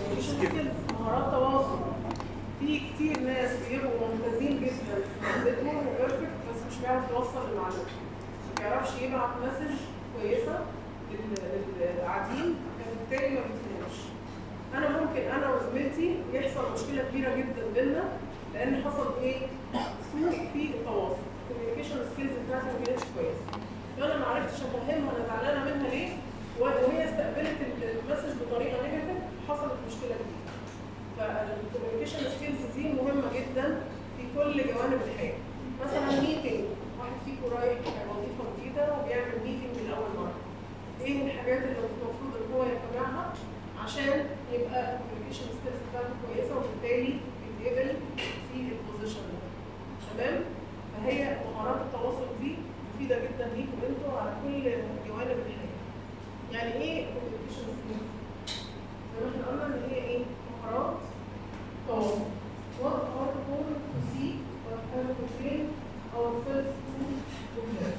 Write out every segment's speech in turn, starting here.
كوميونيكيشن سكيلز مهارات تواصل في كتير ناس بيبقوا ممتازين جدا عندهم بيرفكت بس مش بيعرف يوصل المعلومه ما بيعرفش يبعت مسج كويسه لل- للقاعدين فبالتالي ما بيفهمش انا ممكن انا وزميلتي يحصل مشكله كبيره جدا بينا لان حصل ايه سوء في التواصل الكوميونيكيشن سكيلز بتاعتي ما كانتش كويسه فانا ما عرفتش افهمها انا زعلانه منها ليه وهي استقبلت المسج بطريقه نيجاتيف حصلت مشكله كبيره فالكوميونيكيشن سكيلز دي مهمه جدا في كل جوانب الحياه مثلا ميتنج واحد فيكم رايح وظيفه جديده وبيعمل ميتنج لاول مره ايه الحاجات اللي المفروض ان هو يتبعها عشان يبقى الكوميونيكيشن سكيلز بتاعته كويسه وبالتالي يتقبل في البوزيشن ده تمام فهي مهارات التواصل دي مفيده جدا ليكم انتوا على كل جوانب الحياه يعني ايه كوميونيكيشن سكيلز زي ما احنا قلنا ان هي ايه مهارات تواصل what are the goals to see what have to train ourselves to fulfill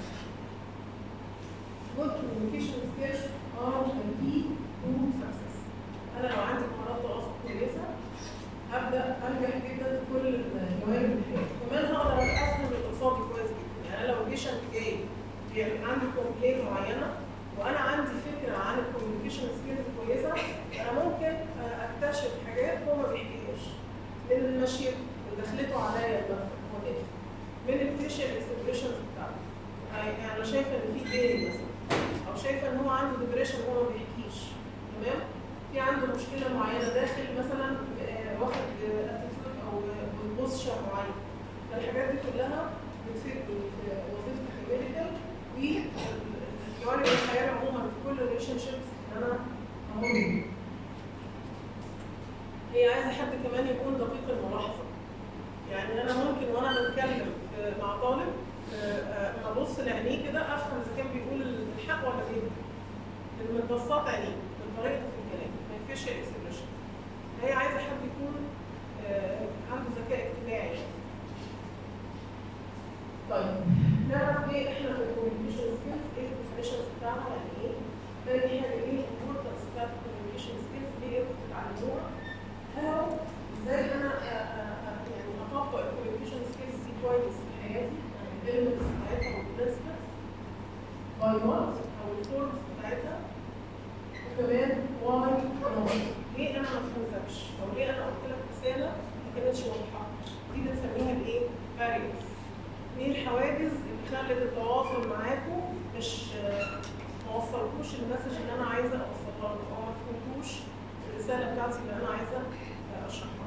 good communication skills are the key to success انا لو عندي مهارات تواصل كويسه هبدا انجح جدا في كل جوانب الحياه كمان هقدر افهم اللي قصادي كويس جدا يعني انا لو بيشنت جاي يعني عندي كومبلين معينه وانا عندي فكره عن الكوميونيكيشن سكيلز كويسه انا ممكن اكتشف حاجات هو ما بيحكيهاش من مشيته من دخلته عليا المكتب من الفيشل اكسبريشنز بتاعته يعني انا شايفه ان في جاي مثلا او شايفه ان هو عنده ديبريشن هو ما بيحكيش تمام في عنده مشكله معينه داخل مثلا آه، واخد اتيتيود او بوزيشن معين فالحاجات دي كلها بتفيد في وظيفتي كميديكال وجوانب الحياه عموما في كل الريليشن شيبس اللي انا همر بيها. هي عايزه حد كمان يكون دقيق الملاحظه يعني انا ممكن وانا بتكلم آه، مع طالب آه، آه، ابص لعينيه كده افهم اذا كان بيقول الحق ولا بيكذب من متبسط عينيه من طريقته في الكلام ما ينفيش الاكسبريشن هي عايزه حد يكون آه، عنده ذكاء اجتماعي طيب نعرف ايه احنا في الكوميونيكيشن سكيلز ايه الديفينيشنز بتاعها يعني ايه تاني حاجه ايه الامبورتنس بتاعت الكوميونيكيشن سكيلز ليه انتوا بتتعلموها هاو ازاي انا آه، آه، آه، يعني اطبق الكوميونيكيشن سكيلز دي كويس في حياتي يعني الاليمنتس بتاعتها والبرنسبلز باي وات او الفورمز بتاعتها وكمان واي نوت ليه انا ما فهمتكش او ليه انا قلت لك رساله ما كانتش واضحه دي بنسميها الايه؟ باريرز ايه الحواجز اللي خلت التواصل معاكم مش آه، ما وصلكوش المسج اللي انا عايزه اوصلها لكم او ما فهمتوش الرساله بتاعتي اللي انا عايزه آه، اشرحها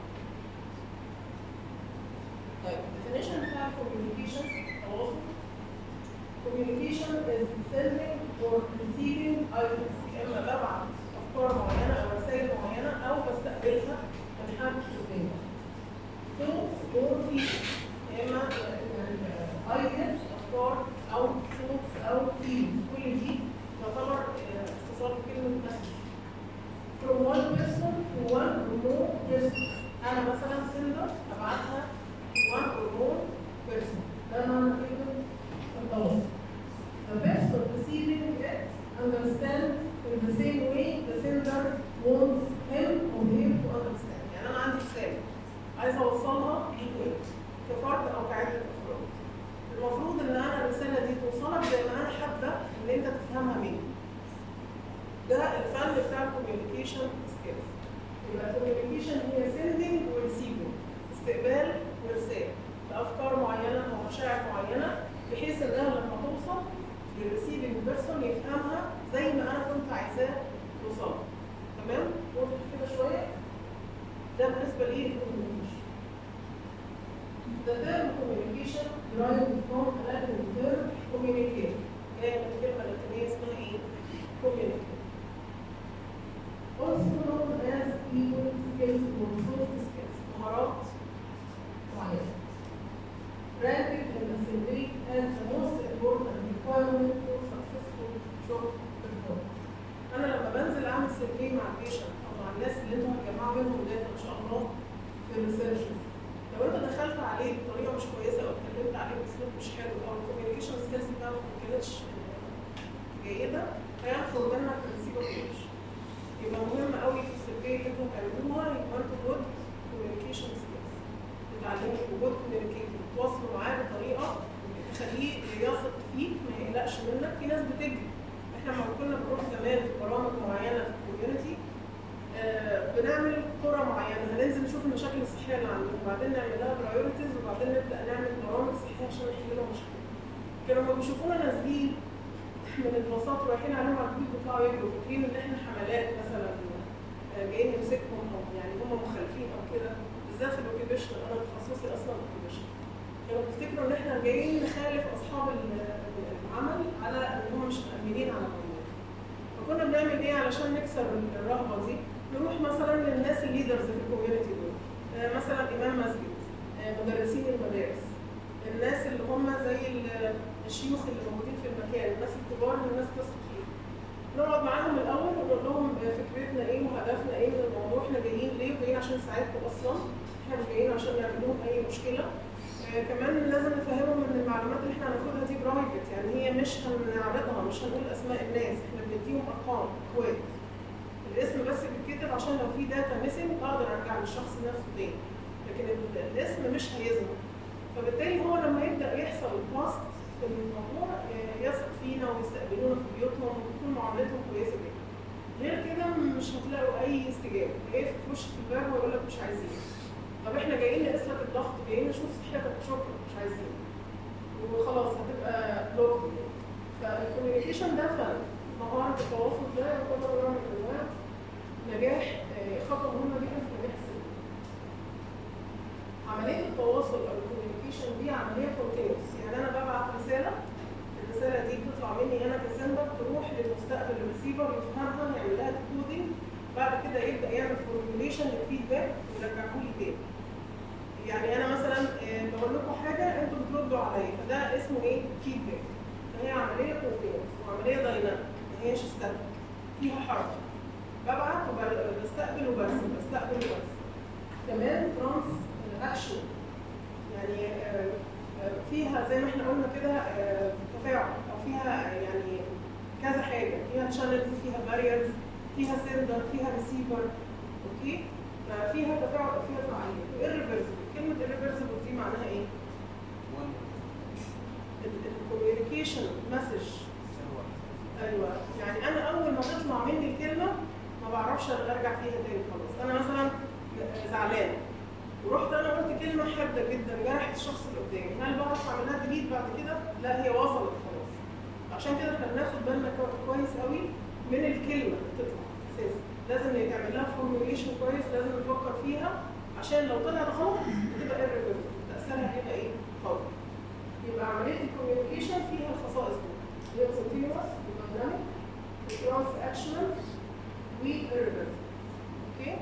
طيب definition بتاع communication تواصل communication is sending or receiving items يا اما ببعت افكار معينه او رسائل معينه او بستقبلها من حد قدامي thoughts or feelings يا اما يعني ideas افكار او thoughts او feelings كل دي تعتبر آه، اختصار كلمه مسج from one person to one or more persons انا مثلا sender ابعتها to one or more person ده معنى كلمه التواصل The person receiving it understands in the same way the sender wants him or him to understand. يعني أنا عندي رسالة عايزة أوصلها ليك كفرد أو كعدة أفراد. المفروض إن أنا الرسالة دي توصلك زي ما أنا حابة إن أنت تفهمها مني. ده الفن بتاع الكوميونيكيشن سكيلز. يبقى الكوميونيكيشن هي sending وريسيفنج استقبال وارسال لأفكار معينة أو مشاعر معينة بحيث إنها لما توصل للريسيفنج بيرسون يفهمها زي ما انا كنت عايزاه توصل تمام واضح كده شويه ده بالنسبه لي الكوميونيكيشن The term communication derived from a Latin term communicate جايه من الكلمه اللاتينيه اسمها ايه؟ communicate also known as people skills or soft skills مهارات معينه ranked in the survey as the most important requirement for successful job performance. أنا لما بنزل أعمل سيرفي مع البيشنت أو مع الناس اللي أنتوا هتجمعوا منهم داتا إن شاء الله في الريسيرش لو أنت دخلت عليه بطريقة مش كويسة أو اتكلمت عليه بأسلوب مش حلو أو الكوميونيكيشن سكيلز بتاعتك ما كانتش جيدة هياخدوا منك الريسيفر مش يبقى مهم قوي في السيرفي اللي انتوا هتعملوها تخليه يثق فيك ما يقلقش منك في ناس بتجري احنا لما كنا بنروح زمان في برامج معينه في الكوميونتي آه، بنعمل قرى معينه هننزل نشوف المشاكل الصحيه اللي عندهم وبعدين نعمل لها برايورتيز وبعدين نبدا نعمل برامج صحيه عشان نحل لهم مشاكل كانوا لما بيشوفونا نازلين من الباصات ورايحين عليهم على البيت بيطلعوا يجروا فاكرين ان احنا حملات مثلا آه، جايين نمسكهم او يعني هم مخالفين او كده بالذات في الاوكيبيشن انا تخصصي اصلا اوكيبيشن كانوا بيفتكروا ان احنا جايين نخالف اصحاب ال- العمل على ان هم مش مأمنين على العمال فكنا بنعمل ايه علشان نكسر الرهبه دي نروح مثلا للناس الليدرز في الكوميونتي دول آه، مثلا امام مسجد آه، مدرسين المدارس الناس اللي هم زي ال- الشيوخ اللي موجودين في المكان الناس الكبار اللي الناس تثق فيهم نقعد معاهم الاول ونقول لهم آه، فكرتنا ايه وهدفنا ايه من الموضوع احنا جايين ليه وجايين عشان نساعدكم اصلا احنا مش جايين عشان نعمل لهم اي مشكله آه، كمان لازم نفهمهم ان المعلومات اللي احنا هناخدها دي برايفت يعني هي مش هنعرضها مش هنقول اسماء الناس احنا بنديهم ارقام اكواد الاسم بس بيتكتب عشان لو في داتا ميسنج اقدر ارجع للشخص نفسه تاني لكن ال- الاسم مش هيظهر فبالتالي هو لما يبدا يحصل باست في الموضوع آه، يثق فينا ويستقبلونا في بيوتهم وتكون معاملتهم كويسه جدا غير كده مش هتلاقوا اي استجابه جاي في وشك الباب ويقول لك مش عايزين طب احنا جايين نقيس لك الضغط جايين نشوف صحتك شكرا مش عايزين وخلاص هتبقى بلوك فالكوميونيكيشن ده فن مهارة التواصل ده يعتبر نوع من انواع نجاح آه، خطوة مهمة جدا في نجاح السلوك. عملية التواصل أو الكوميونيكيشن دي عملية كونتينوس يعني أنا ببعت رسالة الرسالة دي بتطلع مني أنا كسندر تروح للمستقبل الريسيفر يفهمها يعمل لها كودينج بعد كده يبدأ يعمل فورميوليشن للفيدباك ويرجعه لي تاني. يعني أنا مثلا آه، بقول لكم حاجة أنتوا بتردوا عليا فده اسمه إيه؟ فيدباك. فهي عملية كونتينوس وعملية دايناميك ما هيش ستاتيك فيها حركة. ببعت وبستقبل وبرسل بستقبل وبرسل. كمان ترانس اكشن يعني آه، آه، فيها زي ما احنا قلنا كده آه، تفاعل او فيها يعني كذا حاجه فيها تشانلز فيها باريرز فيها سندر فيها ريسيفر اوكي ففيها تفاعل او فيها فعاليه irreversible كلمه irreversible دي معناها ايه؟ الكوميونيكيشن مسج ايوه يعني انا اول ما تطلع مني الكلمه ما بعرفش ارجع فيها تاني خلاص انا مثلا زعلان ورحت انا قلت كلمه حاده جدا جرحت الشخص اللي قدامي هل بعرف اعمل لها ديليت بعد كده؟ لا هي وصلت خلاص عشان كده احنا بناخد بالنا كو- كويس قوي من الكلمه اللي بتطلع اساسا لازم يتعمل لها فورميوليشن كويس لازم نفكر فيها عشان لو طلعت غلط بتبقى irreversible تاثيرها هيبقى ايه؟ قوي يبقى عمليه الكوميونيكيشن فيها الخصائص دي هي continuous وديناميك وترانس اكشنال وirreversible اوكي؟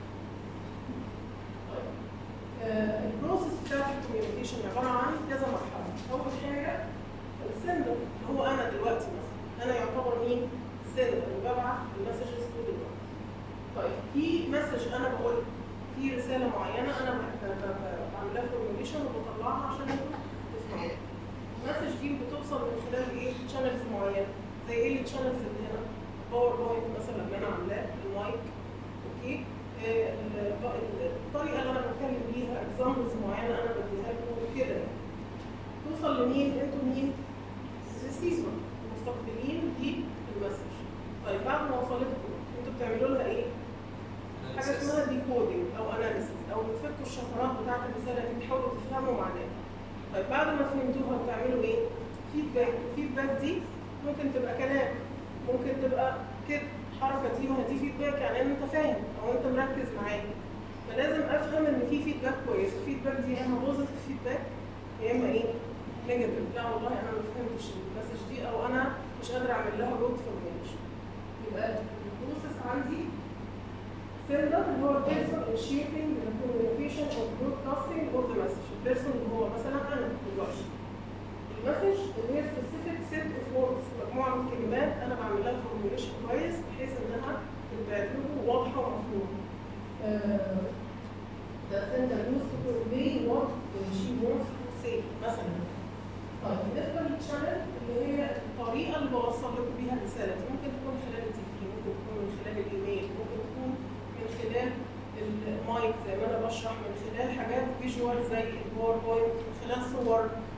طيب آه، البروسيس بتاعت الكوميونيكيشن عباره عن كذا مرحله اول حاجه السندر اللي هو انا دلوقتي مثلا انا يعتبر مين؟ سندر اللي ببعت المسجز طول الوقت طيب في مسج انا بقول في رساله معينه انا ب- ب- ب- بعمل لها فورميوليشن وبطلعها عشان انتوا تسمعوها المسج دي بتوصل من خلال ايه؟ شانلز معينه زي ايه الشانلز اللي هنا؟ باوربوينت مثلا اللي انا عاملاه المايك اوكي آه، ال- ال- الطريقه اللي انا بتكلم بيها اكزامبلز معينه انا بديها لكم كده يعني. توصل لمين؟ انتوا مين؟ ريسيفر مستقبلين دي المسج طيب بعد ما وصلتكم انتوا بتعملوا لها ايه؟ حاجه اسمها ديكودينج او اناليسيس او بتفكوا الشفرات بتاعت الرساله دي تحاولوا تفهموا معناها طيب بعد ما فهمتوها بتعملوا ايه؟ فيدباك الفيدباك دي ممكن تبقى كلام ممكن تبقى كده الحركه دي ما هي دي فيدباك يعني انت فاهم او انت مركز معايا فلازم افهم ان في فيدباك كويس الفيدباك دي يا اما بوزيتيف فيدباك يا اما ايه؟ نيجاتيف لا والله انا ما فهمتش المسج دي او انا مش قادر اعمل لها رود فورميشن يبقى البروسيس عندي sender اللي هو البيرسون initiating the communication of broadcasting of the message البيرسون اللي هو مثلا انا دلوقتي المسج اللي هي specific set of words مجموعه من الكلمات انا بعمل لها فورميوليشن كويس بحيث انها تبقى واضحه ومفهومه. آه، The sender used to convey what she wants to say مثلا. طيب بالنسبه للشانل اللي هي الطريقه اللي بوصل لكم بيها الرساله دي ممكن تكون خلال التي في ممكن تكون من خلال الايميل ممكن تكون من خلال المايك زي ما انا بشرح من خلال حاجات فيجوال زي الباوربوينت من خلال صور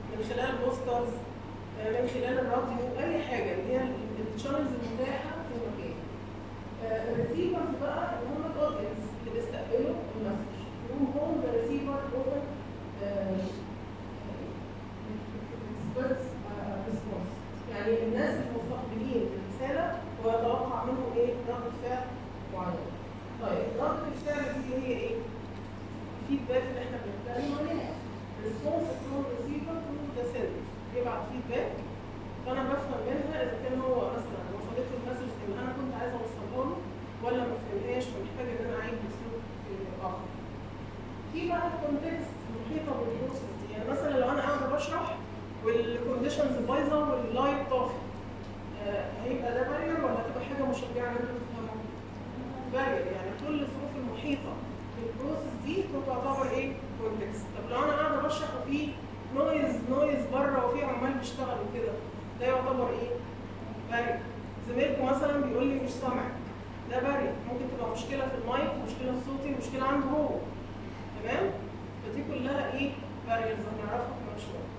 من خلال بوسترز آه، من خلال الراديو اي حاجه اللي هي الشانلز المتاحه في المكان الريسيفرز بقى اللي هم الاودينس اللي بيستقبلوا المسج يقوم هون ذا ريسيفر اوفر ريسبونس يعني الناس المستقبلين الرساله ويتوقع منهم ايه رده فعل معينه. طيب رده الفعل دي اللي هي ايه؟ الفيدباك اللي احنا بنتكلم عليها. ريسبونس فروم ريسيفر تو ذا سيلر يبعت فيدباك فانا بفهم منها اذا كان هو مثلا وصلت له المسج اللي انا كنت عايزه اوصلها له ولا ما فهمهاش فمحتاج ان انا اعيد باسلوب اخر. في بقى الكونتكست المحيطه بالبروسيس دي يعني مثلا لو انا قاعده بشرح والكونديشنز بايظه واللايت طافي آه، هيبقى ده بارير ولا هتبقى حاجه مشجعه ان انتوا تفهموا؟ بارير يعني كل الظروف المحيطه بالبروسيس دي تعتبر ايه؟ كونتكست طب لو انا قاعده بشرح وفي نويز نويز بره وفي عمال بيشتغلوا كده ده يعتبر ايه؟ بارير زميلكم مثلا بيقول لي مش سامعك ده بارير ممكن تبقى مشكله في المايك مشكله في صوتي مشكله عنده هو تمام؟ فدي كلها ايه؟ باريرز هنعرفها كمان شويه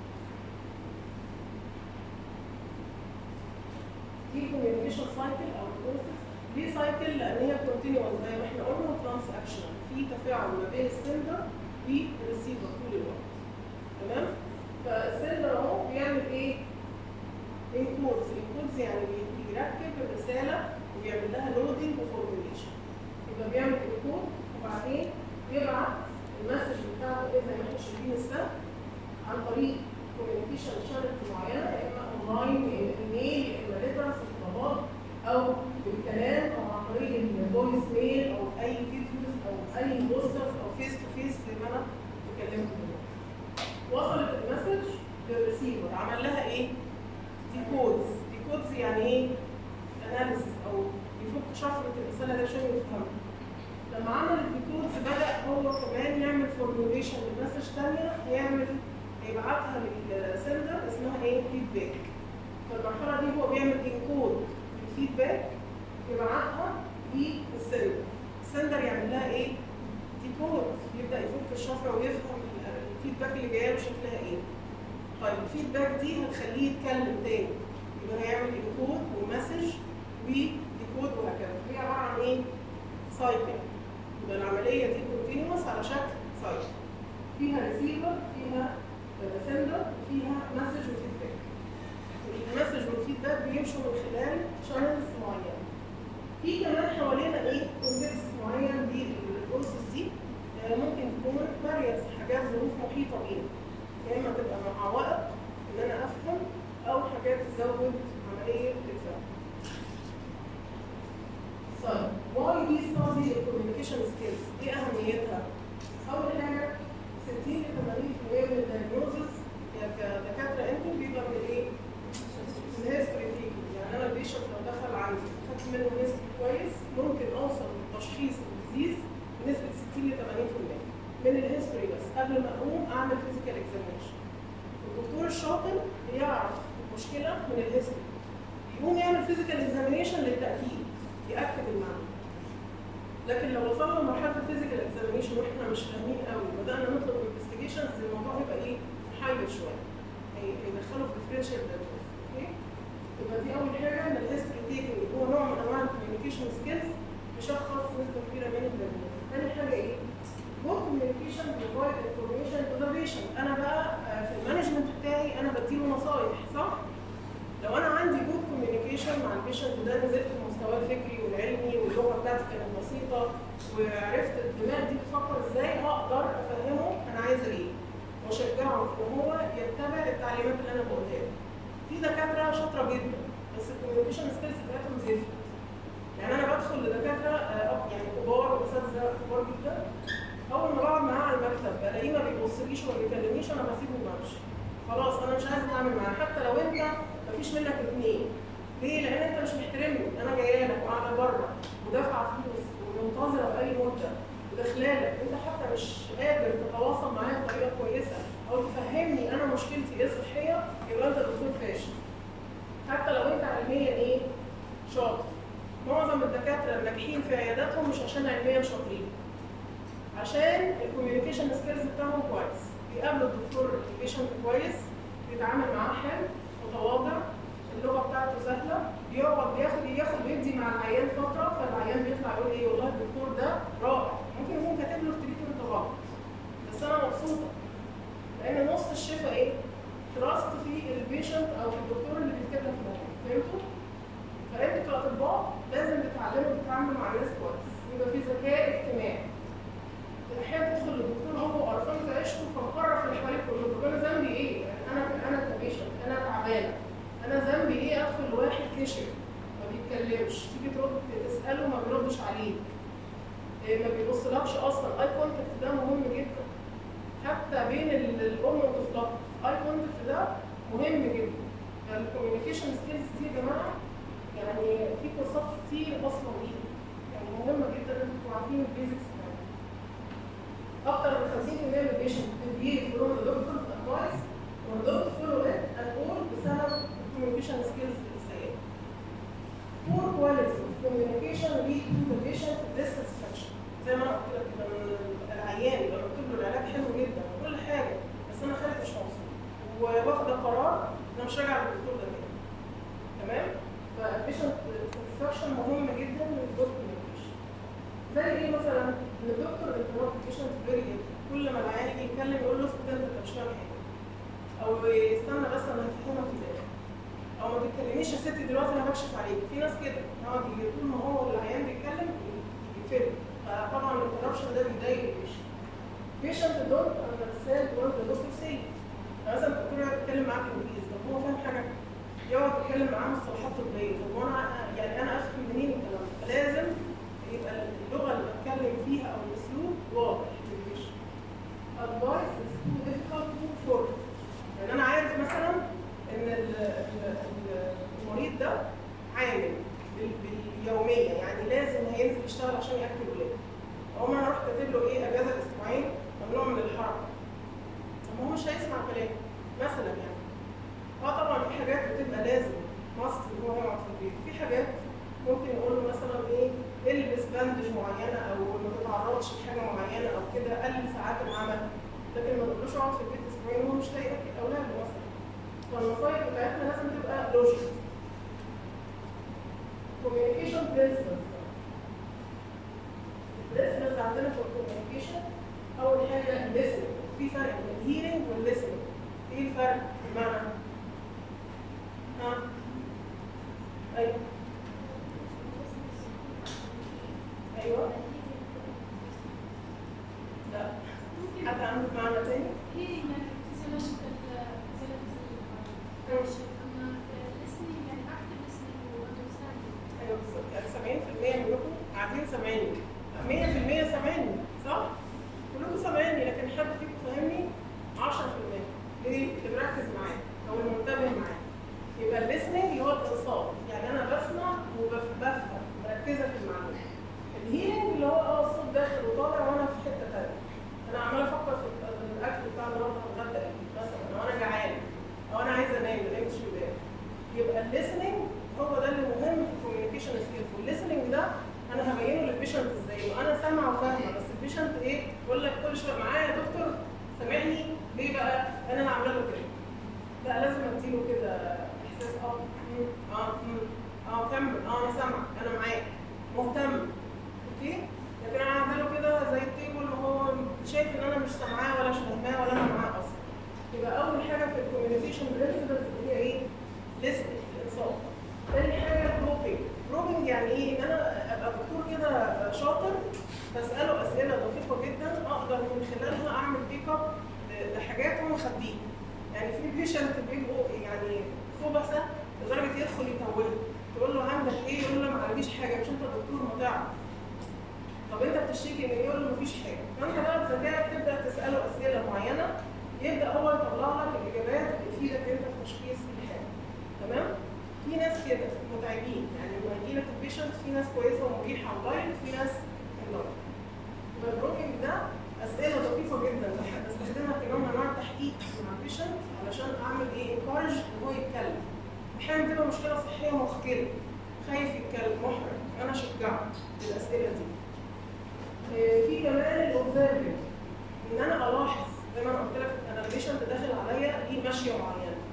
دي كوميونيكيشن سايكل او بروسيس دي سايكل لان هي كونتينوس زي ما احنا قلنا ترانس اكشن في تفاعل ما بين السندر والريسيفر طول الوقت تمام فالسندر اهو بيعمل ايه؟ انكودز انكودز يعني بي- بيركب الرساله وبيعمل لها لودنج وفورميليشن يبقى بيعمل انكود وبعدين يبعت المسج بتاعته ايه زي ما احنا شايفين السهم عن طريق كوميونيكيشن شانلز معينه يا اما اونلاين يا اما ايميل يا اما ليترز خطابات او بالكلام او عن طريق الفويس ميل او اي فيديوز او اي بوسترز او فيس تو فيس زي ما انا اتكلمت دلوقتي. وصلت المسج للريسيفر عمل لها ايه؟ ديكودز ديكودز يعني ايه؟ اناليسيس او يفك شفره الرساله دي عشان يفهمها. لما عمل الديكودز بدا هو كمان يعمل فورميوليشن لمسج ثانيه يعمل يبعتها للسندر اسمها ايه؟ فيدباك. فالمرحله دي هو بيعمل انكود للفيدباك يبعتها للسندر. السندر يعمل لها ايه؟ ديكود يبدا يفك الشفره ويفهم الفيدباك اللي جايه له شكلها ايه. طيب الفيدباك دي هتخليه يتكلم تاني يبقى هيعمل انكود ومسج وديكود وهكذا هي عباره عن ايه؟ سايكل يبقى العمليه دي كونتينوس على شكل سايكل فيها ريسيفر فيها سندر فيها مسج وفيدباك المسج والفيدباك بيمشوا من خلال شانلز معينه في كمان حوالينا ايه كونتكست معين للبروسيس دي آه، ممكن تكون باريرز حاجات ظروف محيطه بينا يا اما تبقى عوائق ان انا افهم او حاجات تزود عمليه الفهم. طيب واي دي ستادي الكوميونيكيشن سكيلز ايه اهميتها؟ اول حاجه 60 ل 80% من الدايجنوزس كدكاتره انتوا بيبقى من ايه؟ من الهيستوري تيكينج يعني انا البيشنت لو دخل عندي خدت منه هيستوري كويس ممكن اوصل لتشخيص الديزيز بنسبه 60 ل 80% من الهيستوري بس قبل ما اقوم اعمل فيزيكال اكزامينشن الدكتور الشاطر بيعرف المشكله من الهيستوري يقوم يعمل فيزيكال اكزامينشن للتاكيد ياكد المعنى لكن لو وصلنا لمرحله الفيزيكال اكزامينشن واحنا مش فاهمين قوي وبدانا نطلب انفستيجيشنز الموضوع هيبقى ايه؟ محير شويه هي- هيدخله في ديفرنشال اوكي؟ يبقى دي اول حاجه ان الهيستوري تيكنج هو نوع من انواع الكوميونيكيشن سكيلز بيشخص نسبه كبيره من الدايجنوز. ثاني حاجه ايه؟ good communication provide information to the patient انا بقى آه، في المانجمنت بتاعي انا بديله نصايح صح؟ لو انا عندي جود كوميونيكيشن مع البيشنت وده نزلت مستواه الفكري والعلمي واللغه بتاعتي كانت بسيطه وعرفت الدماغ دي بتفكر ازاي هقدر افهمه انا عايزه ايه واشجعه ان هو يتبع التعليمات اللي انا بقولها له. في دكاتره شاطره جدا بس الكوميونيكيشن سكيلز بتاعتهم زفت يعني انا بدخل لدكاتره آه، يعني كبار واساتذه كبار جدا اول ما بقعد معاه على المكتب بلاقيه ما بيبصليش وما بيكلمنيش انا بسيبه وبمشي خلاص انا مش عايز اتعامل معاه حتى لو انت مفيش منك اتنين ليه؟ لان انت مش محترمني انا جايه لك وقاعده بره ودافعه فلوس ومنتظره باي مده وداخلالك انت حتى مش قادر تتواصل معايا بطريقه كويسه او تفهمني انا مشكلتي ايه صحيه يبقى انت دكتور فاشل حتى لو انت علميا ايه؟ شاطر معظم الدكاتره الناجحين في عياداتهم مش عشان علميا شاطرين عشان الكوميونيكيشن سكيلز بتاعهم كويس بيقابلوا الدكتور البيشنت كويس بيتعامل معاه حلو متواضع اللغه بتاعته سهله بيقعد بياخد ياخد ويدي مع العيان فتره فالعيان بيطلع يقول ايه والله الدكتور ده رائع ممكن يكون كاتب له التريتمنت غلط بس انا مبسوطه لان نص الشفاء ايه؟ تراست في البيشنت او في الدكتور اللي بيكتب لك الموضوع فهمتوا؟ فانتوا كاطباء لازم تتعلموا تتعاملوا مع الناس كويس يبقى في ذكاء اجتماعي احيانا تدخل للدكتور هو قرفان في عيشته فمقرف اللي حواليه كله طب انا ذنبي ايه؟ يعني انا انا كبيشنت انا تعبانه انا ذنبي ايه ادخل لواحد كشف ما بيتكلمش تيجي ترد تساله ما بيردش عليك إيه ما بيبصلكش اصلا اي كونتاكت ده مهم جدا حتى بين ال- الام وطفلها اي كونتاكت ده مهم جدا فالكوميونيكيشن سكيلز دي يا جماعه يعني في كورسات كتير اصلا ليها يعني مهمه جدا ان انتوا عارفين البيزكس اكتر من 50% من البيشنت بيجي فروم ذا دكتور ادفايس والدكتور فولو ات اند اول بسبب الكوميونيكيشن سكيلز السيئه. poor quality of communication lead to the patient dissatisfaction زي ما انا قلت لك كده من العيان يبقى مكتوب له العلاج حلو جدا وكل حاجه بس انا خارج مش مبسوط وواخده قرار انا مش راجعه للدكتور ده تاني تمام؟ فالبيشنت ساتسفاكشن مهم جدا للجود كوميونيكيشن زي ايه مثلا ان الدكتور الكوميونيكيشن فيري كل ما العيان يجي يتكلم يقول له اسكت انت أنت مش فاهم حاجه او يستنى بس انا هفهمك في الاخر او ما تتكلميش يا ستي دلوقتي انا بكشف عليك في ناس كده يقعد يجي طول ما هو العيان بيتكلم يقفله فطبعا الكوربشن ده بيضايق البيشنت بيشنت دونت اندرستاند وات ذا دكتور سي مثلا الدكتور يقعد يتكلم معاك انجليزي طب هو فاهم حاجه يقعد يتكلم معاه مصطلحات طبيه طب وانا يعني انا افهم منين الكلام ده فلازم يبقى اللغه اللي بتكلم فيها او الاسلوب واضح للبيشنت advice is too difficult to follow يعني انا عارف مثلا ان ال- ال- ال- المريض ده عامل بال- باليوميه يعني لازم هينزل يشتغل عشان ياكل ولاده اقوم انا رحت كاتب له ايه اجازه اسبوعين ممنوع من الحركه طب ما هو مش هيسمع كلامي مثلا يعني اه طبعا في حاجات بتبقى لازم مصر ان هو يقعد في البيت في حاجات ممكن نقول له مثلا ايه البس باندج معينه او ما تتعرضش لحاجه معينه او كده قلل ساعات العمل لكن ما نقولوش اقعد في البيت اسبوعين وهو مش لاقي ياكل اولاده مثلا فالنصايح بتاعتنا لازم تبقى لوجيك communication principles principles عندنا في الكوميونيكيشن اول حاجه listening في فرق بين الهيرنج والlistening ايه الفرق بمعنى ها ايوه ايوه لا حد عنده معنى تاني هي يعني physiological physiological أما listening يعني active listening و understanding ايوه بالظبط يعني 70% منكم قاعدين سامعيني 100% سامعني صح؟ كلكم سامعيني لكن حد فيكم فاهمني 10% ليه؟ اللي مركز معايا او المنتبه معايا يبقى الليسننج اللي هو الانصات يعني انا بسمع وبفهم مركزه في المعلومه الهيلينج اللي هو اه الصوت داخل وطالع وانا في حته ثانيه انا عمال افكر في ال- الاكل بتاع النهارده هتغدى ايه مثلا او انا جعان او انا عايزه انام ما نمتش امبارح يبقى الليسننج هو ده اللي مهم في الكوميونيكيشن سكيلز والليسننج ده انا هبينه للبيشنت ازاي وانا سامعه وفاهمه بس البيشنت ايه يقول لك كل شويه معايا يا دكتور سامعني ليه بقى انا اللي عامله له كده لا لازم اديله كده احساس اه مم، اه مم، اه كمل اه انا سامعك انا معاك مهتم اوكي لكن انا عامله له كده زي التيبل وهو شايف ان انا مش سامعاه ولا مش فاهماه ولا انا معاه اصلا يبقى اول حاجه في الكوميونيكيشن برنسبلز هي ايه؟ ليست الانصات تاني حاجه بروبنج بروبنج يعني ايه؟ ان انا ابقى دكتور كده شاطر فاساله اسئله دقيقه جدا اقدر من خلالها اعمل بيك اب لحاجات هو مخبيها يعني في بيشنت بيبقوا يعني خبثه لدرجه يدخل يتوهه تقول له عندك ايه؟ يقول له ما عنديش حاجه مش انت دكتور ما تعرف طب انت بتشتكي من ايه؟ يقول له مفيش حاجه فانت بقى بذكائك تبدا تساله اسئله معينه يبدا هو يطلع لك الاجابات اللي تفيدك انت في تشخيص الحاله تمام؟ في ناس كده متعبين يعني لما يجي لك البيشنت في ناس كويسه ومريحه اونلاين في ناس اونلاين يبقى البروكينج ده اسئله دقيقه جدا بح- بستخدمها كنوع من انواع التحقيق مع البيشنت علشان اعمل ايه انكارج ان هو يتكلم احيانا بتبقى مشكله صحيه مخجله خايف يتكلم محرج انا اشجعه بالاسئله دي آه، في كمان الاوبزرفنج ان انا الاحظ زي ما انا قلت لك انا البيشنت داخل عليا ليه ماشيه معينه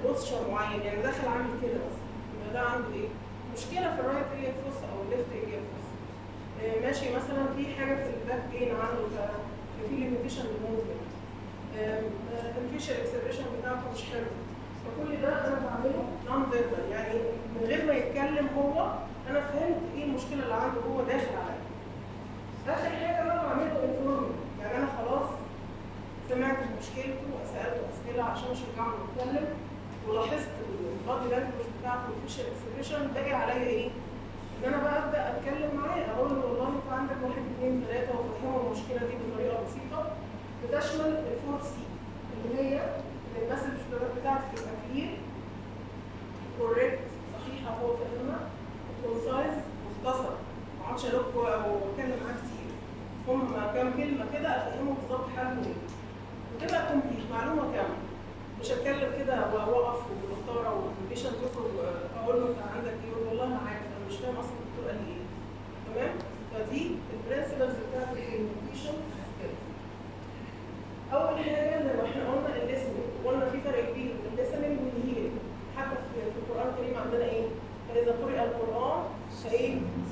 بوستشر معين يعني داخل عامل كده مثلا يبقى ده عنده ايه؟ مشكله في الرايت ايليك فوس او الليفت ايليك فوس آه، ماشي مثلا في حاجه في الباك بين عنده ف- في ليميتيشن للموفمنت الفيشل اكسبريشن بتاعته مش حلو فكل ده انا بعمله نون فيربال يعني من غير ما يتكلم هو انا فهمت ايه المشكله اللي عنده هو داخل عليا اخر حاجه بقى بعمله انفورمنت يعني انا خلاص سمعت مشكلته وسالته اسئله عشان اشجعه انه يتكلم ولاحظت البادي لانجوج بتاعته والفيشل اكسبريشن باقي عليا ايه؟ ان انا بقى ابدا اتكلم معاه اقول له والله انت عندك واحد اثنين ثلاثه وافهمه المشكله دي بطريقه بسيطه بتشمل الفور سي اللي هي ان المسج بتاعتي تبقى كلير كوريكت صحيحه هو فاهمها كونسايز مختصر ما اقعدش الوك او اتكلم معاه كتير هم كام كلمه كده افهمه بالظبط حالته ايه وتبقى كومبليت معلومه كامله مش اتكلم كده واوقف وبختار او البيشنت يخرج اقول له انت عندك ايه يقول والله انا عارف انا مش فاهم اصلا الدكتور قال لي ايه تمام فدي البرنسبلز بتاعت الكوميونيكيشن اول حاجه زي ما احنا قلنا الليسننج قلنا في فرق كبير بين الليسننج والهيرنج حتى في في القران الكريم عندنا ايه فاذا قرئ القران فايه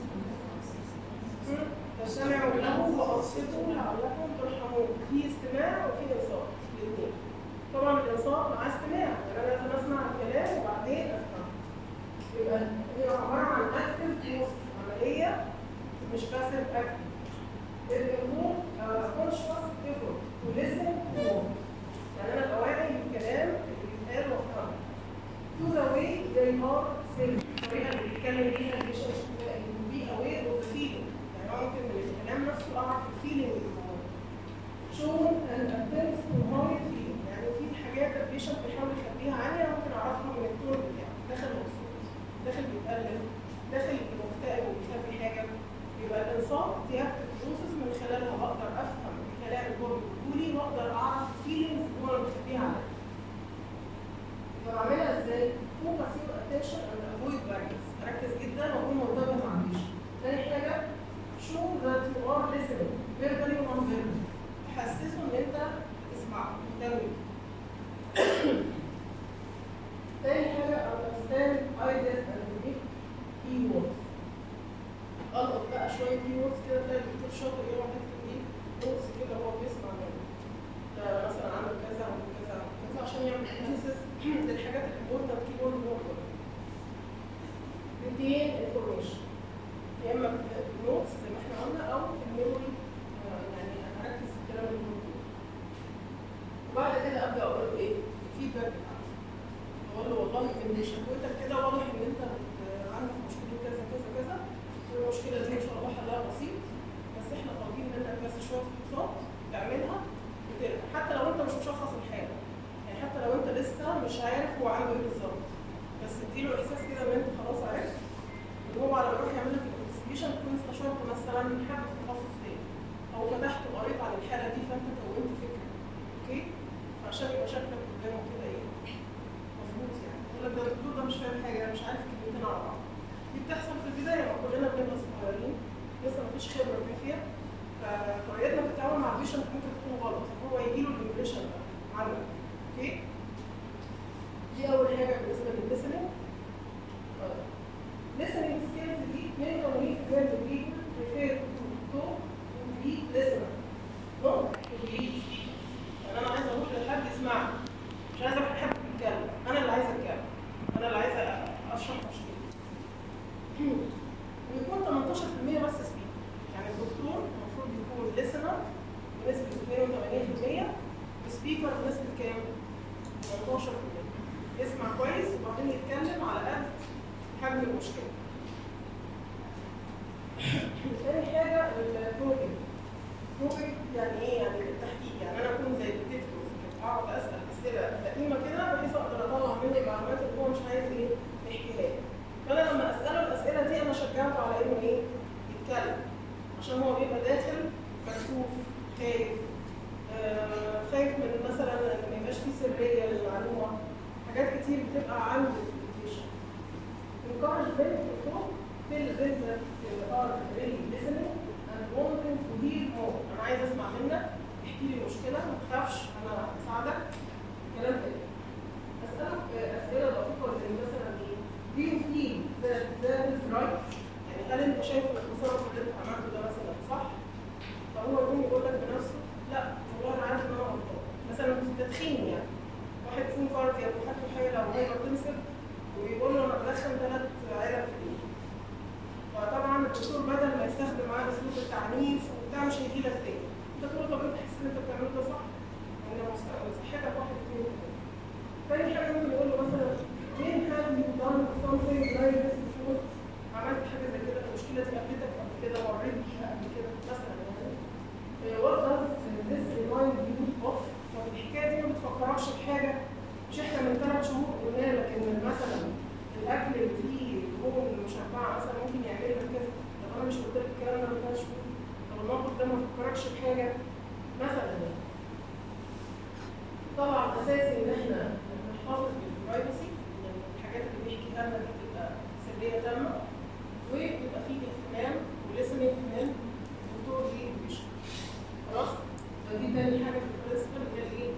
مم. فاستمعوا له وانصتوا لعلكم ترحمون في استماع وفي انصات الاثنين طبعا الانصات مع استماع يعني انا لازم اسمع الكلام وبعدين افهم يبقى هي عباره عن اكتف بوست عمليه مش باسف اكتف الجمهور كونشوس ايفورت وليسن مور يعني انا ابقى واعي بالكلام اللي بيتقال وافهمه to the way they are saying الطريقه اللي بيتكلم بيها البيشنت بي aware of the feeling يعني هو ممكن من الكلام نفسه اعرف الفيلينج اللي جواه shown and attempts to hide feeling يعني في حاجات البيشنت بيحاول يخبيها عني انا ممكن اعرفها من التون بتاعه داخل مبسوط داخل بيتقلب داخل مكتئب وبيخبي حاجه يبقى الانصات دي اكتف بروسس من خلالها اقدر افهم الكلام اللي هو بيقوله لي واقدر اعرف الفيلينجز اللي هو مخبيها عليا يبقى بعملها ازاي؟ فوكس يور اتنشن اند افويد باريرز اركز جدا واكون منتبه مع البيشنت تاني حاجه شو ذات يو ار listening فيربالي ونون فيربالي تحسسه ان انت بتسمعه مهتم تاني حاجه understand ideas and unique keywords القط بقى شويه keywords كده تلاقي الدكتور شاطر يقعد يكتب ايه نوتس كده وهو بيسمع منه ده مثلا عمل كذا عمل كذا عمل كذا عشان يعمل اناليسيس للحاجات الامبورتنت كيبورد اللي هو بيقولها. retain information يا اما نوتس زي ما احنا قلنا او في الميموري يعني انا اركز في الكلام اللي هو بيقوله. وبعد كده ابدا اقول له ايه؟ الفيدباك بتاعتي. اقول له والله من شكوتك كده واضح ان انت بت- عندك مشكله كذا كذا كذا والمشكله دي ان شاء الله حلها بسيط بس احنا طالبين منك بس شويه فحوصات تعملها وترجع حتى لو انت مش مشخص الحاله يعني حتى لو انت لسه مش عارف هو عنده ايه بالظبط بس اديله احساس كده ان انت خلاص عرفت ان هو على ما يروح يعمل لك الانفستيجيشن تكون استشرت مثلا حد في تخصص تاني او فتحت وقريت عن الحاله دي فانت كونت فكره اوكي فعشان يبقى شكلك قدامه كده ايه مظبوط يعني يقول لك ده الدكتور ده مش فاهم حاجه انا مش عارف كلمتين على بعض دي بتحصل في البدايه ما كلنا بنبقى صغيرين لسه مفيش خبره كافيه فطريقتنا في التعامل مع البيشنت ممكن تكون غلط هو يجي له الامبريشن ده عنه اوكي دي اول حاجه بالنسبه للليسننج listening skills دي many of we when the people prefer to talk to be listener not to be speaker يعني انا عايزه اروح لحد يسمعني مش عايزه اروح لحد يتكلم انا اللي عايزه اتكلم انا اللي عايزه اشرح مشكلتي ويكون 18% بس سبيكر يعني الدكتور المفروض يكون listener بنسبة 82% سبيكر بنسبة كام؟ 18% يسمع كويس وبعدين يتكلم على قد حجم المشكلة. تاني حاجة البروجكت. بروجكت يعني ايه؟ يعني التحقيق، يعني انا اكون زي الديتكتيف كده اقعد اسال اسئله دقيقه كده بحيث اقدر اطلع منه المعلومات اللي هو مش عايز ايه؟ يحكيها لي. فانا لما اساله الاسئله دي انا شجعته على انه ايه؟ يتكلم. عشان هو بيبقى داخل مكسوف خايف آه، خايف من مثلا ان ما يبقاش فيه سريه للمعلومه حاجات كتير بتبقى عنده في الابلكيشن encourage them to talk till them that they are really listening and wanting to hear more انا عايز اسمع منك احكي لي المشكله ما تخافش انا هساعدك كلام كده اسالك آه، مش هيجي لك تاني انت تقول له طب انت حاسس ان انت بتعمله ده صح؟ يعني لو صحتك واحد اتنين تلاته تاني حاجه ممكن يقول له مثلا when have you done something like this before؟ عملت حاجه زي كده المشكله دي قابلتك قبل كده مريت بيها قبل كده مثلا يعني آه، what does this remind you of؟ طب الحكايه دي ما بتفكركش بحاجه مش احنا من ثلاث شهور قلنا لك ان مثلا الاكل اللي فيه دهون مشبعه مثلا ممكن يعمل لك كذا طب انا مش قلت لك الكلام ده من ثلاث شهور طب الموقف ده ما فكركش بحاجه مثلا يعني طبعا اساسي ان احنا نحافظ بالبرايفسي ان الحاجات اللي بيحكيها لنا دي تبقى سريه تامه ويبقى فيه اهتمام وليسننج من الدكتور للبيشنت خلاص فدي تاني حاجه في البرنسبل اللي هي الايه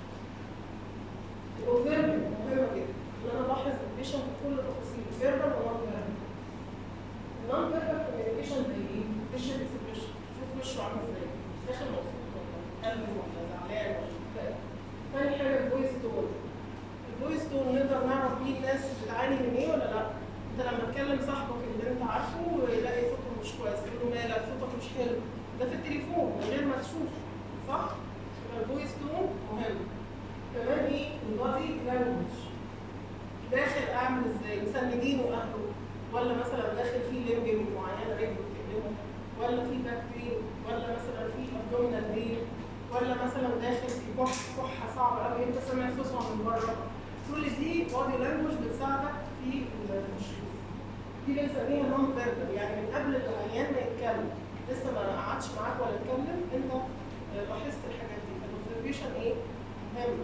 الاوبزرفنج مهمه جدا ان انا الاحظ البيشنت بكل تفاصيل فيربال ونون فيربال النون فيربال كوميونيكيشن زي ايه؟ فيشن اكسبريشن شوف وشه عامل ازاي داخل مبسوط ولا قلبي ولا زعلان ولا مكتئب تاني حاجه الفويس تون الفويس تون نقدر نعرف بيه الناس بتعاني من ايه ولا لا انت لما تكلم صاحبك اللي انت عارفه يلاقي صوته مش كويس تقول له مالك صوتك مش حلو ده في التليفون من غير ما تشوفه صح؟ يبقى الفويس تون مهم كمان ايه البادي لانجوج داخل اعمل ازاي مسندينه اهله ولا مثلا داخل فيه ليمبنج معينه رجله بتكلمه ولا في باك بين ولا مثلا في ابدومينال بين ولا مثلا داخل في كح كحه صعبه قوي انت سامع صوتها من بره كل دي بادي لانجوج بتساعدك في المشكله دي بنسميها نون فيربال يعني من قبل العيان ما يتكلم لسه ما قعدش معاك ولا اتكلم انت آه، لاحظت الحاجات دي فالاوبزرفيشن ايه؟ مهم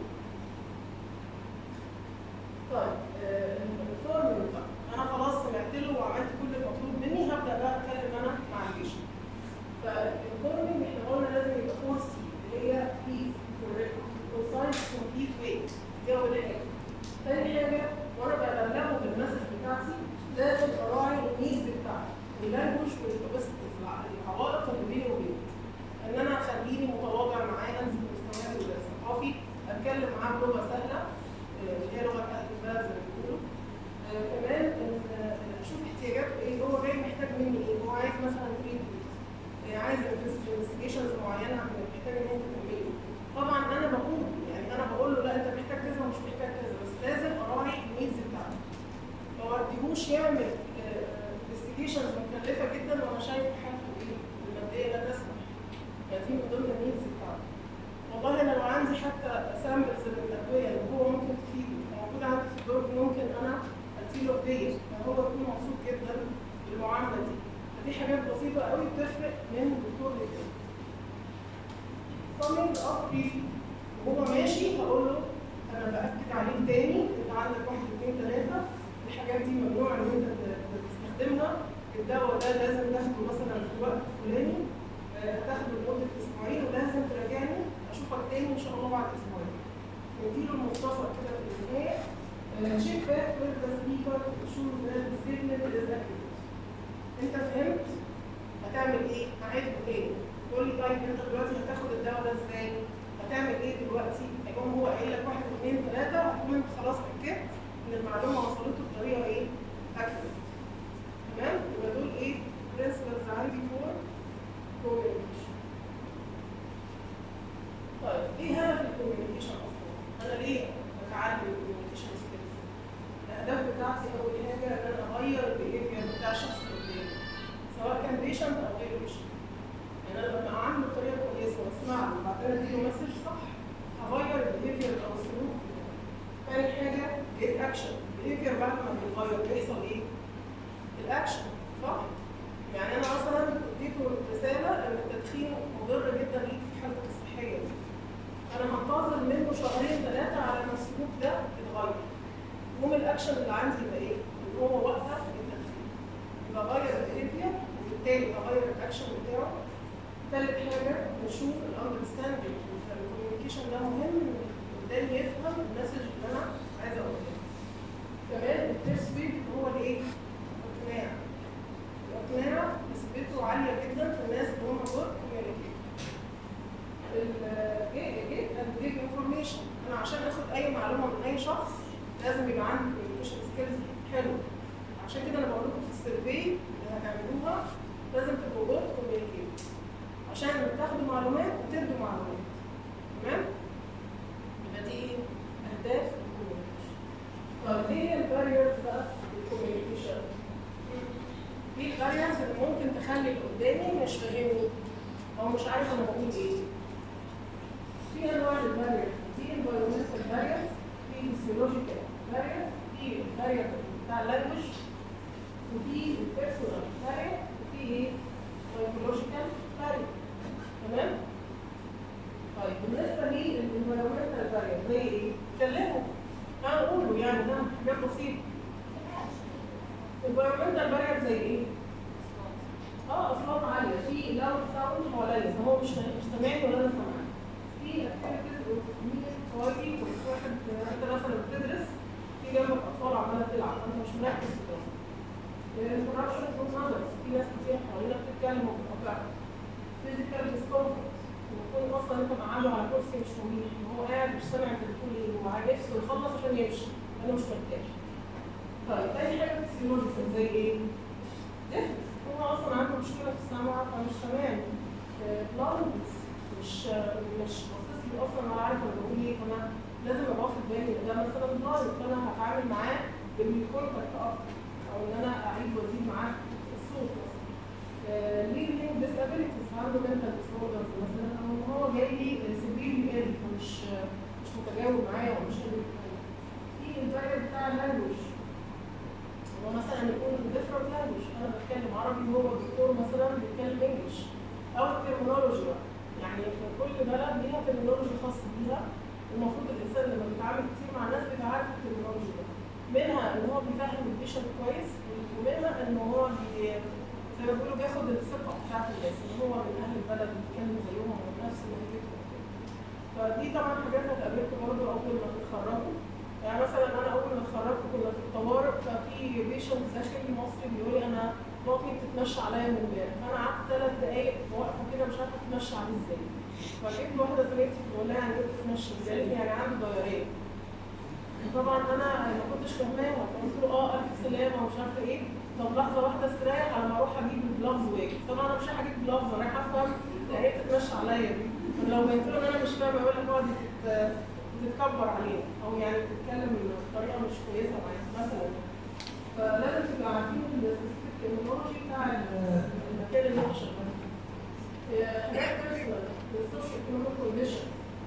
طيب الفورمول بقى انا خلاص سمعت له وعملت كل المطلوب مني هبدا بقى اتكلم انا مع البيشنت فالفورمول احنا قلنا لازم يبقى فور سي اللي هي بليز كوريكت كونسايز كومبليت ويت دي اول حاجه تاني حاجه وانا ببلغه بالمسج بتاعتي لازم اراعي النيز بتاعتي اللانجوج والاوبستكلز العوائق اللي بيني وبينه ان انا اخليني متواضع معاه انزل مستواه الثقافي اتكلم معاه بلغه سهله آه، اللي هي لغه اهل البلد زي ما بيقولوا آه، كمان آه، اشوف احتياجاته ايه هو جاي محتاج مني ايه هو عايز مثلا تريتمنت عايز انفستيجيشنز معينه محتاج ان انت تعمله طبعا انا بقول يعني انا بقول له لا انت محتاج كذا ومش محتاج كذا بس لازم اراعي النيدز بتاعته ما وديهوش يعمل انفستيجيشنز مكلفه جدا وانا شايف حالته ايه الماديه لا تسمح فدي من ضمن النيدز بتاعته والله انا لو عندي حتى سامبلز من الادويه اللي هو ممكن تفيده موجوده عندي في الدرج ممكن انا اديله هديه فهو يكون مبسوط جدا بالمعامله دي فدي حاجات بسيطه قوي بتفرق من دكتور للتاني summing up briefly وهو ماشي هقول له انا باكد عليك تاني انت عندك واحد اثنين ثلاثه الحاجات دي ممنوع ان انت ت- تستخدمها الدواء ده لازم تاخده مثلا في الوقت الفلاني آه، هتاخده لمده اسبوعين ولازم تراجعني اشوفك تاني ان شاء الله بعد اسبوعين نديله المختصر كده في النهايه شيك باك with the speaker شو that the statement is accurate انت فهمت هتعمل ايه؟ هعيده تاني تقول لي طيب انت دلوقتي هتاخد الدواء ده ازاي؟ هتعمل ايه دلوقتي؟ هيقوم هو قايل لك واحد اثنين ثلاثه هتقوم انت خلاص اتاكدت ان المعلومه وصلته بطريقه ايه؟ accurate تمام؟ يبقى دول ايه؟ principles عندي فور communication طيب ايه هدف الكوميونيكيشن اصلا؟ انا ليه بتعلم الكوميونيكيشن سكيلز؟ الاهداف بتاعتي اول حاجه ان انا اغير البيهيفير بتاع الشخص اللي قدامي سواء كان بيشنت او غير بيشنت يعني انا لما اعامله بطريقه كويسه واسمع له وبعدين اديله مسج صح هغير البيهيفير او السلوك بتاعه. تاني حاجه جيت اكشن البيهيفير بعد ما بيتغير بيحصل ايه؟ الاكشن صح؟ يعني انا مثلا اديته رساله ان التدخين مضر جدا ليك في حالتك الصحيه دي انا هنتظر منه شهرين ثلاثه على ما السلوك ده يتغير يقوم الاكشن اللي عندي يبقى ايه؟ ان هو وقف التدخين يبقى غير البيهيفير وبالتالي اغير الاكشن بتاعه ثالث حاجه نشوف الاندرستاندنج الكوميونيكيشن ده مهم ان قدامي يفهم المسج اللي انا عايزه اقولها كمان التسويق هو الايه؟ الاقناع الاقناع نسبته عاليه جدا في الناس اللي هم دول كوميونيكيشن الجيت اند جيت انفورميشن انا عشان اخد اي معلومه من اي شخص لازم يبقى عندي كوميونيكيشن سكيلز حلو عشان كده انا بقول لكم في السيرفي اللي هتعملوها لازم تبقوا جود كوميونيكيت عشان انك تاخدوا معلومات وتدوا معلومات تمام يبقى دي ايه اهداف الكوميونيكيشن طب ايه الباريرز بقى في الكوميونيكيشن ايه الباريرز اللي ممكن تخلي اللي قدامي مش فاهمني او مش عارف انا بقول ايه في انواع البارير في environmental barriers في physiological barriers في البارير بتاع اللانجوج وفي البيرسونال barrier وفي ايه psychological barrier تمام طيب بالنسبه للانفيرمنتال barrier زي ايه؟ اتكلموا انا اقوله يعني ده حاجات بسيطه environmental barrier زي ايه؟ اه اصوات عاليه في لاود ساوند حواليا هو مش مش سامعني ولا انا سامعاه في اكتيفيتيز ومين حوالي واحد انت مثلا بتدرس في جنبك اطفال عماله تلعب انت مش مركز في الدراسه الانتراكشن فروم اذرز في ناس كتير حوالينا بتتكلم وبتقطعك فيزيكال ديسكومفورت يكون اصلا انت مقعده على كرسي مش مريح وهو قاعد مش سامع انت بتقول ايه وهو نفسه يخلص عشان يمشي انا مش مرتاح طيب تاني حاجه فيسيولوجيكال زي ايه؟ ديفنس هو اصلا عنده مشكله في السمع فمش سامعني بلاندنس مش مش باصص لي اصلا ولا عارف انا بقول ايه فانا لازم ابقى واخد بالي ان ده مثلا بلاند فانا هتعامل معاه بالكونتاكت اكتر او ان انا اعيد وازيد معاه الصوت ليرنينج ديسابيلتيز عنده منتال ديسوردرز مثلا او هو جاي لي سيفيرلي ايل فمش مش متجاوب معايا ومش قادر يتكلم في البارير بتاع اللانجوج هو مثلا يكون different language انا بتكلم عربي وهو الدكتور مثلا بيتكلم انجلش او الترمينولوجي بقى يعني في كل بلد ليها ترمينولوجي خاص بيها المفروض الانسان لما بيتعامل كتير مع الناس بيبقى عارف الترمينولوجي ده منها ان هو بيفهم البيشنت كويس ومنها ان هو بي زي ما بيقولوا بياخد الثقه بتاعت الناس ان هو من اهل البلد بيتكلم زيهم ومن نفس لهجتهم فدي طبعا حاجات هتقابلكم برضه اول ما تتخرجوا يعني مثلا انا اول ما اتخرجت كنا في الطوارئ ففي بيشنت داخل مصري بيقول لي انا بطني بتتمشى عليا من امبارح فانا قعدت ثلاث دقائق واقفه كده مش عارفه اتمشى عليه ازاي فجبت واحده زميلتي بقول لها يعني ايه بتتمشى ازاي قالت لي يعني عنده ضياريه طبعا انا ما كنتش فاهماها فقلت له اه الف سلامه ومش عارفه ايه طب لحظه واحده استريح على ما اروح اجيب الجلافز واجي طبعا انا مش هجيب جلافز انا رايحه افهم يعني ايه تتمشى عليا دي لو بينت له ان انا مش فاهمه يقول لك اقعد بتتكبر علينا او يعني بتتكلم بطريقه مش كويسه معاك مثلا فلازم تبقوا عارفين التكنولوجي بتاع المكان اللي هو شغال فيه. حاجات بيرسونال السوشيال ايكونوميك كونديشن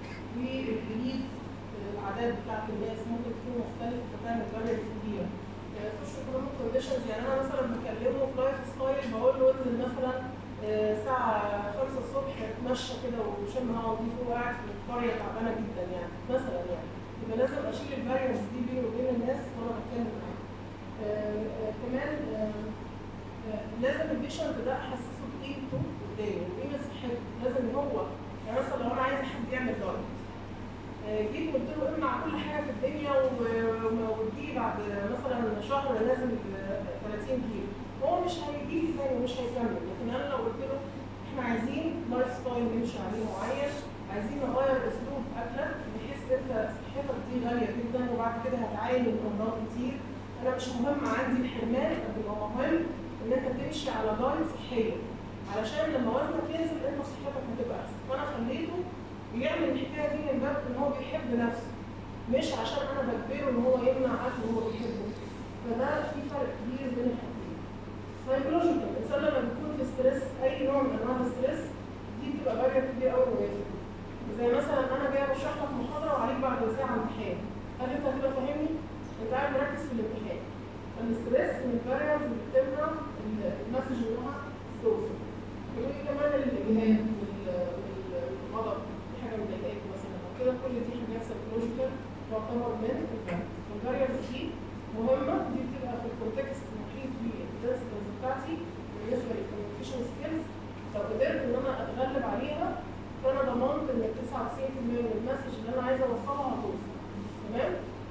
والجديد العادات بتاعت الناس ممكن تكون مختلفه فتعمل باريرز كبيره السوشيال ايكونوميك كونديشنز يعني انا مثلا بكلمه في لايف ستايل بقول له انزل مثلا الساعة 5 الصبح اتمشى كده وشم هوا نضيف وهو قاعد في القرية تعبانة جدا يعني مثلا يعني يبقى لازم اشيل الباريرز دي بيني وبين الناس وانا بتكلم معاهم. آه، آه، كمان آه، آه، لازم البيشنت ده احسسه بقيمته قدامي وقيمة صحته لازم هو يعني مثلا لو انا عايزه حد يعمل دايت آه، جيت قلت له امنع كل حاجه في الدنيا و- وتجيلي بعد مثلا شهر نازل آه، 30 كيلو هو مش هيجي لي تاني ومش هيكمل لكن انا لو قلت له احنا عايزين لايف ستايل نمشي عليه معين عايزين نغير اسلوب اكلك بحيث انت صحتك دي غاليه جدا وبعد كده هتعاني من امراض كتير انا مش مهم عندي الحرمان قد ما مهم ان انت تمشي على دايت صحيه علشان لما وزنك ينزل انت صحتك هتبقى احسن فانا خليته يعمل الحكايه دي من باب ان هو بيحب نفسه مش عشان انا بجبره ان هو يمنع اكل هو بيحبه فده في فرق كبير بين الحاجتين سايكولوجيكال الانسان لما بيكون في ستريس اي نوع من انواع الستريس دي بتبقى بارير كبير قوي ويفرق زي مثلا انا جاي بشرح لك محاضره وعليك بعد ساعه امتحان هل انت هتبقى فاهمني؟ انت قاعد مركز في الامتحان فالستريس من الباريرز اللي بتمنع المسج انها توصل يقول لي كمان الاجهاد وال- وال- والغضب دي حاجه مضايقاك مثلا او كده كل دي حاجات سايكولوجيكال تعتبر من الباريرز الباريرز دي مهمه دي بتبقى في الكونتكست المحيط بالدرس بتاعتي بالنسبه للكوميونيكيشن سكيلز لو قدرت ان انا اتغلب عليها فانا ضمنت ان 99% من المسج اللي انا عايزه اوصلها هتوصل تمام؟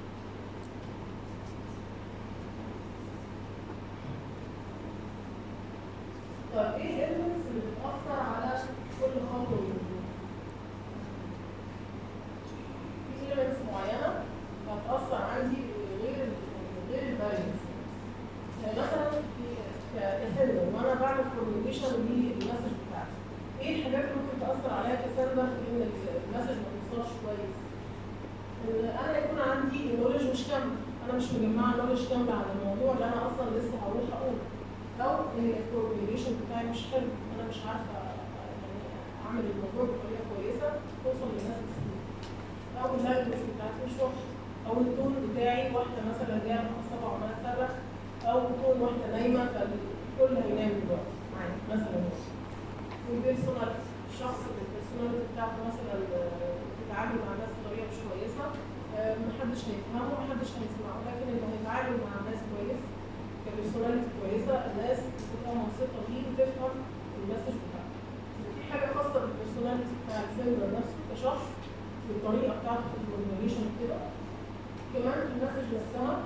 طيب ايه الاليمنتس اللي بتاثر على كل خطوه من دول؟ في اليمنتس معينه هتاثر عندي غير ال- غير الفاليوز يعني مثلا في كسيلر وانا بعمل كوميونيكيشن للمسج بتاعتي ايه الحاجات اللي ممكن سندر في ان المسج ما توصلش كويس ان انا يكون عندي النولج مش كامله انا مش مجمعه نولج كامله عن الموضوع اللي انا اصلا لسه هروح اقوله او ان الفورميوليشن بتاعي مش حلو انا مش عارفه يعني اعمل الموضوع بطريقه كويسه توصل للناس بسهوله او اللانجوج بتاعتي مش واضحه او التون بتاعي واحده مثلا جايه مخصبه وعماله تصرخ او تون واحده نايمه فالكل هينام دلوقتي معايا مثلا والبيرسوناليتي الشخص اللي البيرسوناليتي بتاعته مثلا آه، بيتعامل مع الناس بطريقه مش كويسه آه، محدش هيفهمه محدش هيسمعه لكن انه هيتعامل مع الناس كويس كبيرسوناليتي كويسه الناس بتبقى منصته ليه وتفهم المسج بتاعته في حاجه خاصه بالبيرسوناليتي بتاع السيلر نفسه كشخص والطريقه بتاعته في الفورميوليشن كده كمان في المسج نفسها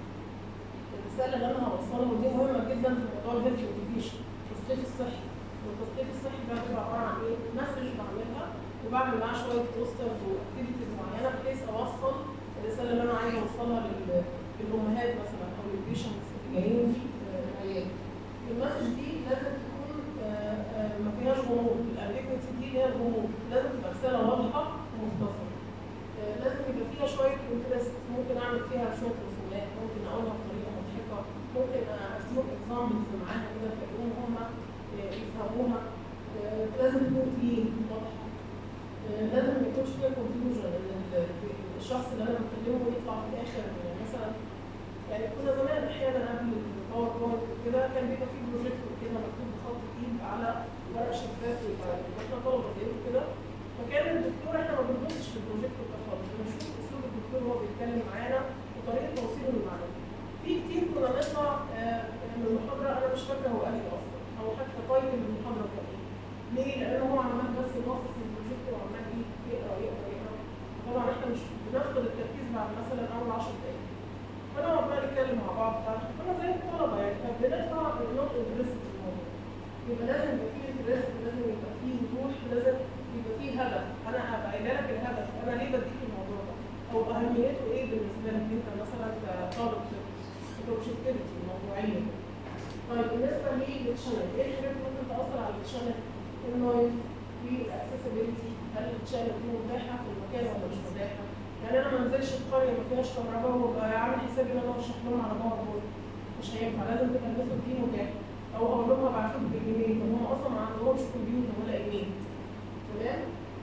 الرساله اللي انا هوصلها ودي مهمه جدا في موضوع الهيلث اديوكيشن التصنيف الصحي والتصنيف الصحي ده بيبقى عباره عن ايه؟ مسج بعملها وبعمل معاه شويه بوسترز واكتيفيتيز معينه بحيث اوصل الرساله اللي انا عايزه اوصلها لل- للامهات مثلا او للبيشنتس اللي جايين لي آه، العياده. المسج دي لازم تكون آه، آه، ما فيهاش غموض، الامبيكوتي دي اللي هي الغموض، لازم تبقى رساله واضحه ومختصره. آه، لازم يبقى فيها شويه انترست ممكن اعمل فيها شويه رسومات ممكن اقولها بطريقه مضحكه ممكن اديهم اكزامبلز معاها كده فيقوم هم يفهموها آه، لازم تكون كلين واضحه آه، لازم ما يكونش فيها كونفيوجن ان ال- الشخص اللي انا بكلمه يطلع في الاخر يعني مثلا يعني كنا زمان احيانا قبل الباور بوينت كده كان بيبقى فيه بروجيكتور كده مكتوب بخط ايد على ورق شفاف يبقى احنا طلبه زيكم كده فكان الدكتور احنا ما بنبصش في البروجيكتور ده خالص بنشوف اسلوب الدكتور وهو بيتكلم معانا وطريقه توصيله للمعلومه. في كتير كنا نطلع آه، من المحاضره انا مش فاكره هو قال ايه اصلا او حتى تايتل المحاضره كان ايه. ليه؟ لان هو عمال بس باصص للبروجيكتور وعمال ايه يقرا يقرا يقرا. طبعا احنا مش بنفقد التركيز بعد مثلا اول 10 دقائق. فنقعد بقى نتكلم مع بعض بتاع كنا زي الطلبه يعني فبنطلع نوت انترست في الموضوع. يبقى لازم يبقى فيه انترست لازم يبقى فيه وضوح لازم يبقى فيه هدف انا هبقى قايله لك الهدف انا ليه بديك الموضوع ده او اهميته ايه بالنسبه لك انت مثلا كطالب الاوبجكتيفيتي الموضوعيه طيب بالنسبه للتشانل ايه الحاجات اللي ممكن تاثر على التشانل النويز والاكسسبيلتي هل التشانل دي متاحه في المكان ولا مش متاحه يعني انا ما انزلش في قريه ما فيهاش كهرباء وابقى عامل حسابي ان انا اشرح لهم على باور بوينت مش هينفع لازم تبقى الميثود دي متاحه او اقول لهم ابعتوا لي بالايميل طب هم اصلا ما عندهمش كمبيوتر ولا ايميل تمام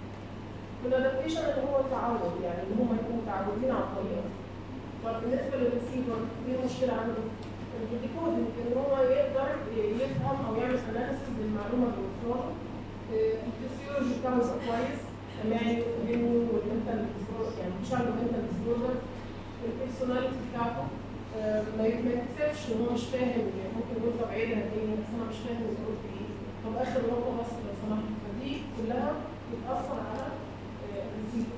والادابتيشن اللي هو التعود يعني ان هم يكونوا متعودين على الطريقه دي طب بالنسبه للريسيفر ايه المشكله عنده؟ الديكودنج ان هو يقدر يفهم او يعمل اناليسيس للمعلومه اللي وصلها الفسيولوجي بتاعه يبقى كويس سماعي وفهمه والمنتال يعني مفيش عنده منتال ديسوردر البيرسوناليتي بتاعته آه، ما ما يكتسبش ان هو مش فاهم يعني ممكن يقول طب عيد هتلاقيني بس انا مش فاهم انت قلت ايه طب اخر نقطه بس لو سمحت فدي كلها بتاثر على آه، الريسيفر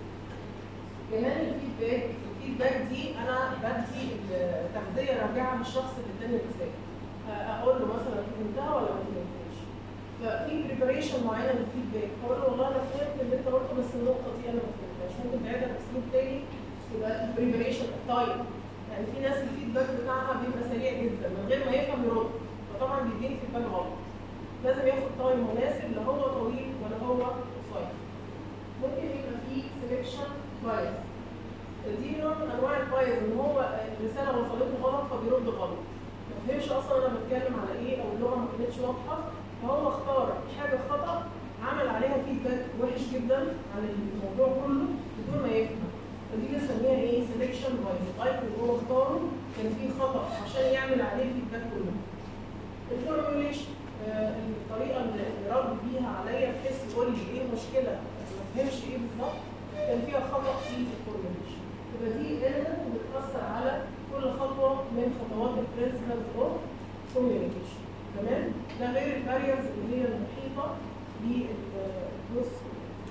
كمان الفيدباك الفيدباك دي انا بدي التغذيه راجعه للشخص اللي اداني الرساله آه، اقول له مثلا فهمتها ولا ما فهمتهاش ففي بريبريشن معينه للفيدباك اقول له والله انا فهمت اللي انت قلته بس النقطه دي انا ما فهمتهاش ممكن تعيدها باسلوب تاني يبقى البريبريشن التايم يعني في ناس الفيدباك بتاعها بيبقى سريع جدا من غير ما يفهم يرد فطبعا بيديني فيدباك غلط لازم ياخد تايم مناسب لا هو طويل ولا هو قصير ممكن يبقى فيه سelection بايس دي نوع من انواع البايس ان هو الرساله وصلته غلط فبيرد غلط ما فهمش اصلا انا بتكلم على ايه او اللغه ما كانتش واضحه فهو اختار حاجه خطا عمل عليها فيدباك وحش جدا عن الموضوع كله بدون ما يفهم فدي بنسميها ايه سelection بايس الايكون اللي هو اختاره كان فيه خطا عشان يعمل عليه فيدباك كله الفورميوليشن آه، الطريقه اللي اللي رد بيها عليا بحيث يقول لي ايه المشكله ما فهمش ايه بالظبط كان فيها خطا في الفورميوليشن يبقى دي element بتاثر على كل خطوه من خطوات البرنسبلز اوف كوميونيكيشن تمام ده غير الباريرز اللي هي المحيطه بالبروسيس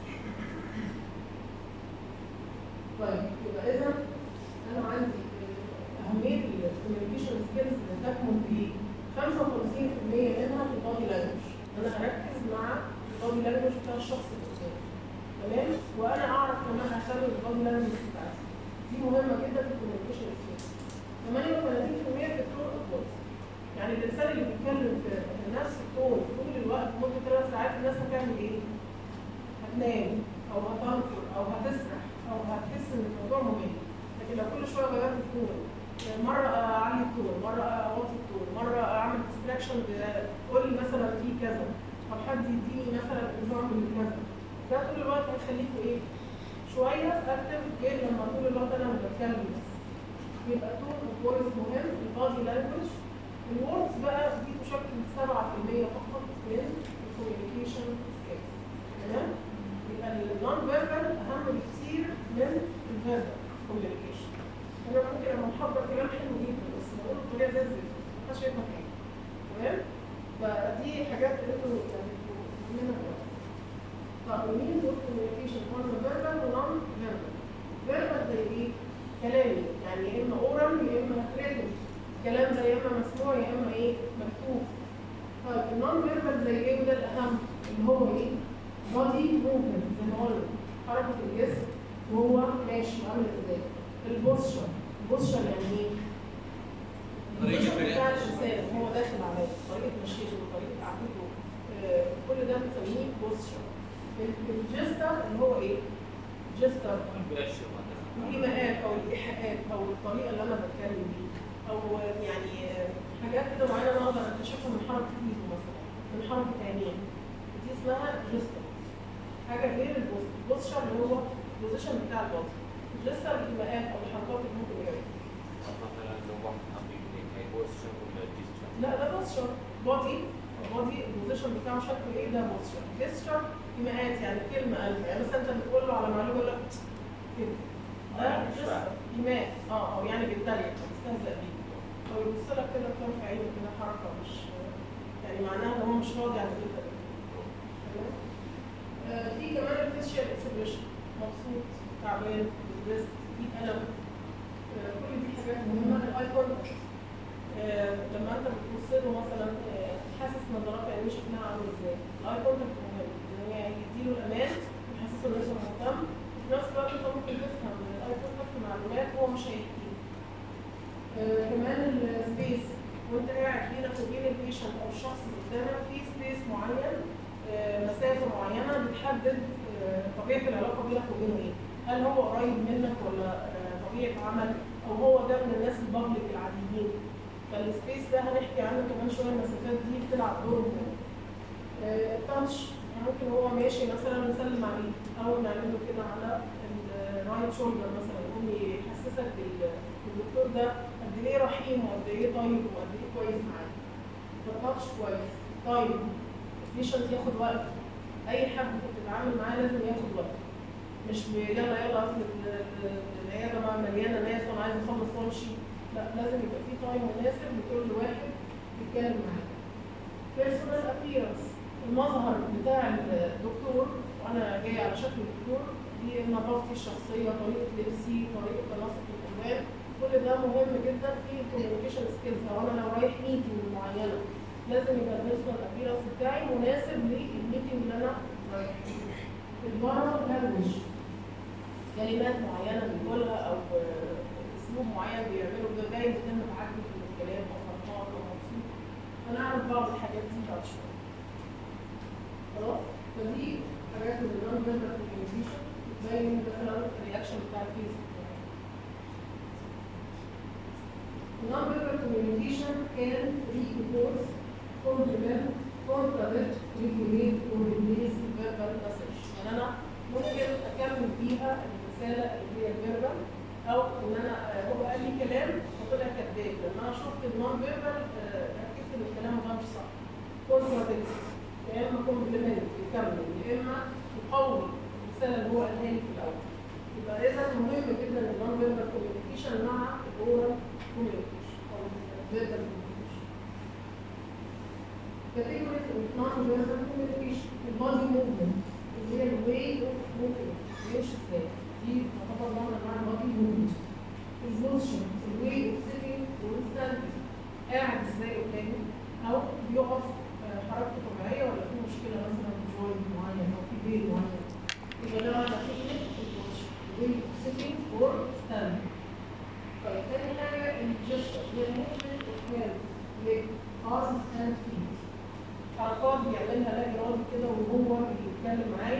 طيب يبقى اذا انا عندي اهميه الكوميونيكيشن سكيلز اللي تكمن في 55% منها في البادي لانجوج انا اركز مع البادي لانجوج بتاع الشخص اللي قدامي تمام وانا اعرف كمان اخلي البادي لانجوج بتاعتي دي مهمه جدا في الكوميونيكيشن سكيلز 38% في التون اوف فويس يعني الانسان اللي بيتكلم في نفس التون طول الوقت مده ثلاث ساعات الناس هتعمل ايه؟ هتنام او هتنفر او هتسرح او هتحس ان الموضوع ممل لكن لو كل شويه غيرت التون مره اعلي التون مره اوطي التون مره اعمل ديستراكشن قول لي مثلا في كذا او حد يديني مثلا اكزامبل كذا ده طول الوقت هيخليكوا ايه شويه اكتف غير لما طول الوقت انا مش بتكلم بس يبقى تون وفويس مهم البادي لانجوج الوردز بقى دي تشكل 7% فقط من الكوميونيكيشن سكيلز تمام يبقى النون فيربال اهم بكتير من الفيربال كوميونيكيشن انا ممكن لما محضر كلام حلو جدا بس بقوله بطريقه زي الزفت محدش يفهم حاجه تمام فدي حاجات انتوا يعني منها دلوقتي طب المينز اوف كوميونيكيشن قلنا فيربال ونون فيربال فيربال زي ايه؟ كلامي يعني يا اما اورال يا اما ريتن الكلام ده يا اما مسموع يا اما ايه؟ مكتوب طيب النون فيربال زي ايه وده الاهم اللي هو ايه؟ بادي موفمنت زي ما قلنا حركه الجسم وهو ماشي عامل ازاي؟ البوستشر البوستشر يعني ايه؟ طريقة البوستشر بناء بتاع الانسان هو داخل عليه طريقه مشيته وطريقه قعدته آه، كل ده بنسميه بوستشر الجستر اللي هو ايه؟ جستر الإيماءات أو الإيحاءات أو الطريقة اللي أنا بتكلم بيها أو يعني حاجات كده معينة أنا أقدر أكتشفها من حركة إيده مثلا من حركة عينيه دي اسمها جستر حاجة غير البوست البوستشر اللي هو البوزيشن بتاع البوست الجستر الإيماءات أو الحركات اللي ممكن يعملها لا ده بوستشر بودي بودي البوزيشن بتاعه شكله ايه ده بوستشر جستر ايماءات يعني كلمه قلب يعني مثلا انت بتقول له على معلومه يقول لك كده ده أنا مش جستر فاهم. ايماء اه او يعني بيتريق بيستهزأ بيه او يبص لك كده بطرف عينه كده حركه مش يعني معناها ان هو مش راضي عن اللي انت بتقوله. تمام آه، في كمان الفيشيال اكسبريشن مبسوط تعبان ستريس في الم آه، كل دي حاجات مهمه الاي كونتاكت آه، لما انت بتبص له مثلا آه، حاسس نظرات عينيه شكلها عامل ازاي الاي كونتاكت مهم ان هي يديله الامان يحسسه ان انت مهتم وفي نفس الوقت انت ممكن تفهم من الاي كونتاكت معلومات هو مش هيحكيها آه، كمان السبيس وانت قاعد بينك وبين البيشنت او الشخص اللي قدامك في سبيس معين آه، مسافه معينه بتحدد آه، طبيعه العلاقه بينك وبينه ايه؟ هل هو قريب منك ولا آه، طبيعه عمل او هو ده من الناس البابليك العاديين؟ فالسبيس ده هنحكي عنه كمان شويه المسافات دي بتلعب دور مهم. آه، التاتش يعني ممكن هو ماشي مثلا نسلم عليه او نعمل له كده على الرايت شولدر مثلا يقوم يحسسك بال- بالدكتور ده قد ايه رحيم وقد ايه طيب وقد ايه كويس معاك. فالتاتش كويس. طيب البيشنت ياخد وقت اي حد بتتعامل معاه لازم ياخد وقت. مش ب- يلا يلا اصل ال- ال- العياده بقى مليانه ناس وانا عايز اخلص وامشي لا لازم يبقى في تايم مناسب لكل واحد يتكلم معاه. بيرسونال ابييرنس المظهر بتاع الدكتور وانا جاي على شكل دكتور دي نظافتي الشخصيه طريقه لبسي طريقه تناسق الالوان كل ده مهم جدا في الكوميونيكيشن سكيلز لو انا لو رايح ميتنج معينه لازم يبقى البيرسونال ابييرنس بتاعي مناسب للميتنج اللي انا رايح البارا لانجوج كلمات معينه بيقولها او آه، اسلوب معين بيعمله ده جاي يتم تعدي في الكلام او فرحان او مبسوط هنعرف بعض الحاجات دي بعد شويه خلاص فدي حاجات من النون فيربال كوميونيكيشن بتبين مثلا الرياكشن بتاع الفيس النون فيربال كوميونيكيشن كان reinforce complement contradict regulate or replace verbal message يعني انا ممكن اكمل بيها الرساله اللي هي الفيربال او ان انا آه، هو قال لي كلام وطلع كذاب لما انا شفت النون فيربال ركزت ان الكلام ده مش صح contradict يا اما كومبلمنت يكمل يا اما يقوي الرساله اللي هو قالها لي في الاول يبقى اذا مهم جدا النون فيربال كوميونيكيشن مع الاورال كوميونيكيشن او الفيربال كوميونيكيشن categories of non-verbal communication البادي موفمنت اللي هي الواي اوف موفمنت بيمشي ازاي دي تعتبر نوع من انواع البادي موفمنت البوزيشن الواي اوف سيتنج والستاندنج قاعد ازاي قدامي او بيقف آه، حركته طبيعيه ولا في مشكله مثلا في جوينت معين او في بين معين يبقى ده معنى كلمه البوزيشن الواي اوف سيتنج اور ستاندنج طيب تاني حاجه الجستر هي الموفمنت اوف هاند ليج arms and feet حركات بيعملها لا ارادي كده وهو بيتكلم معايا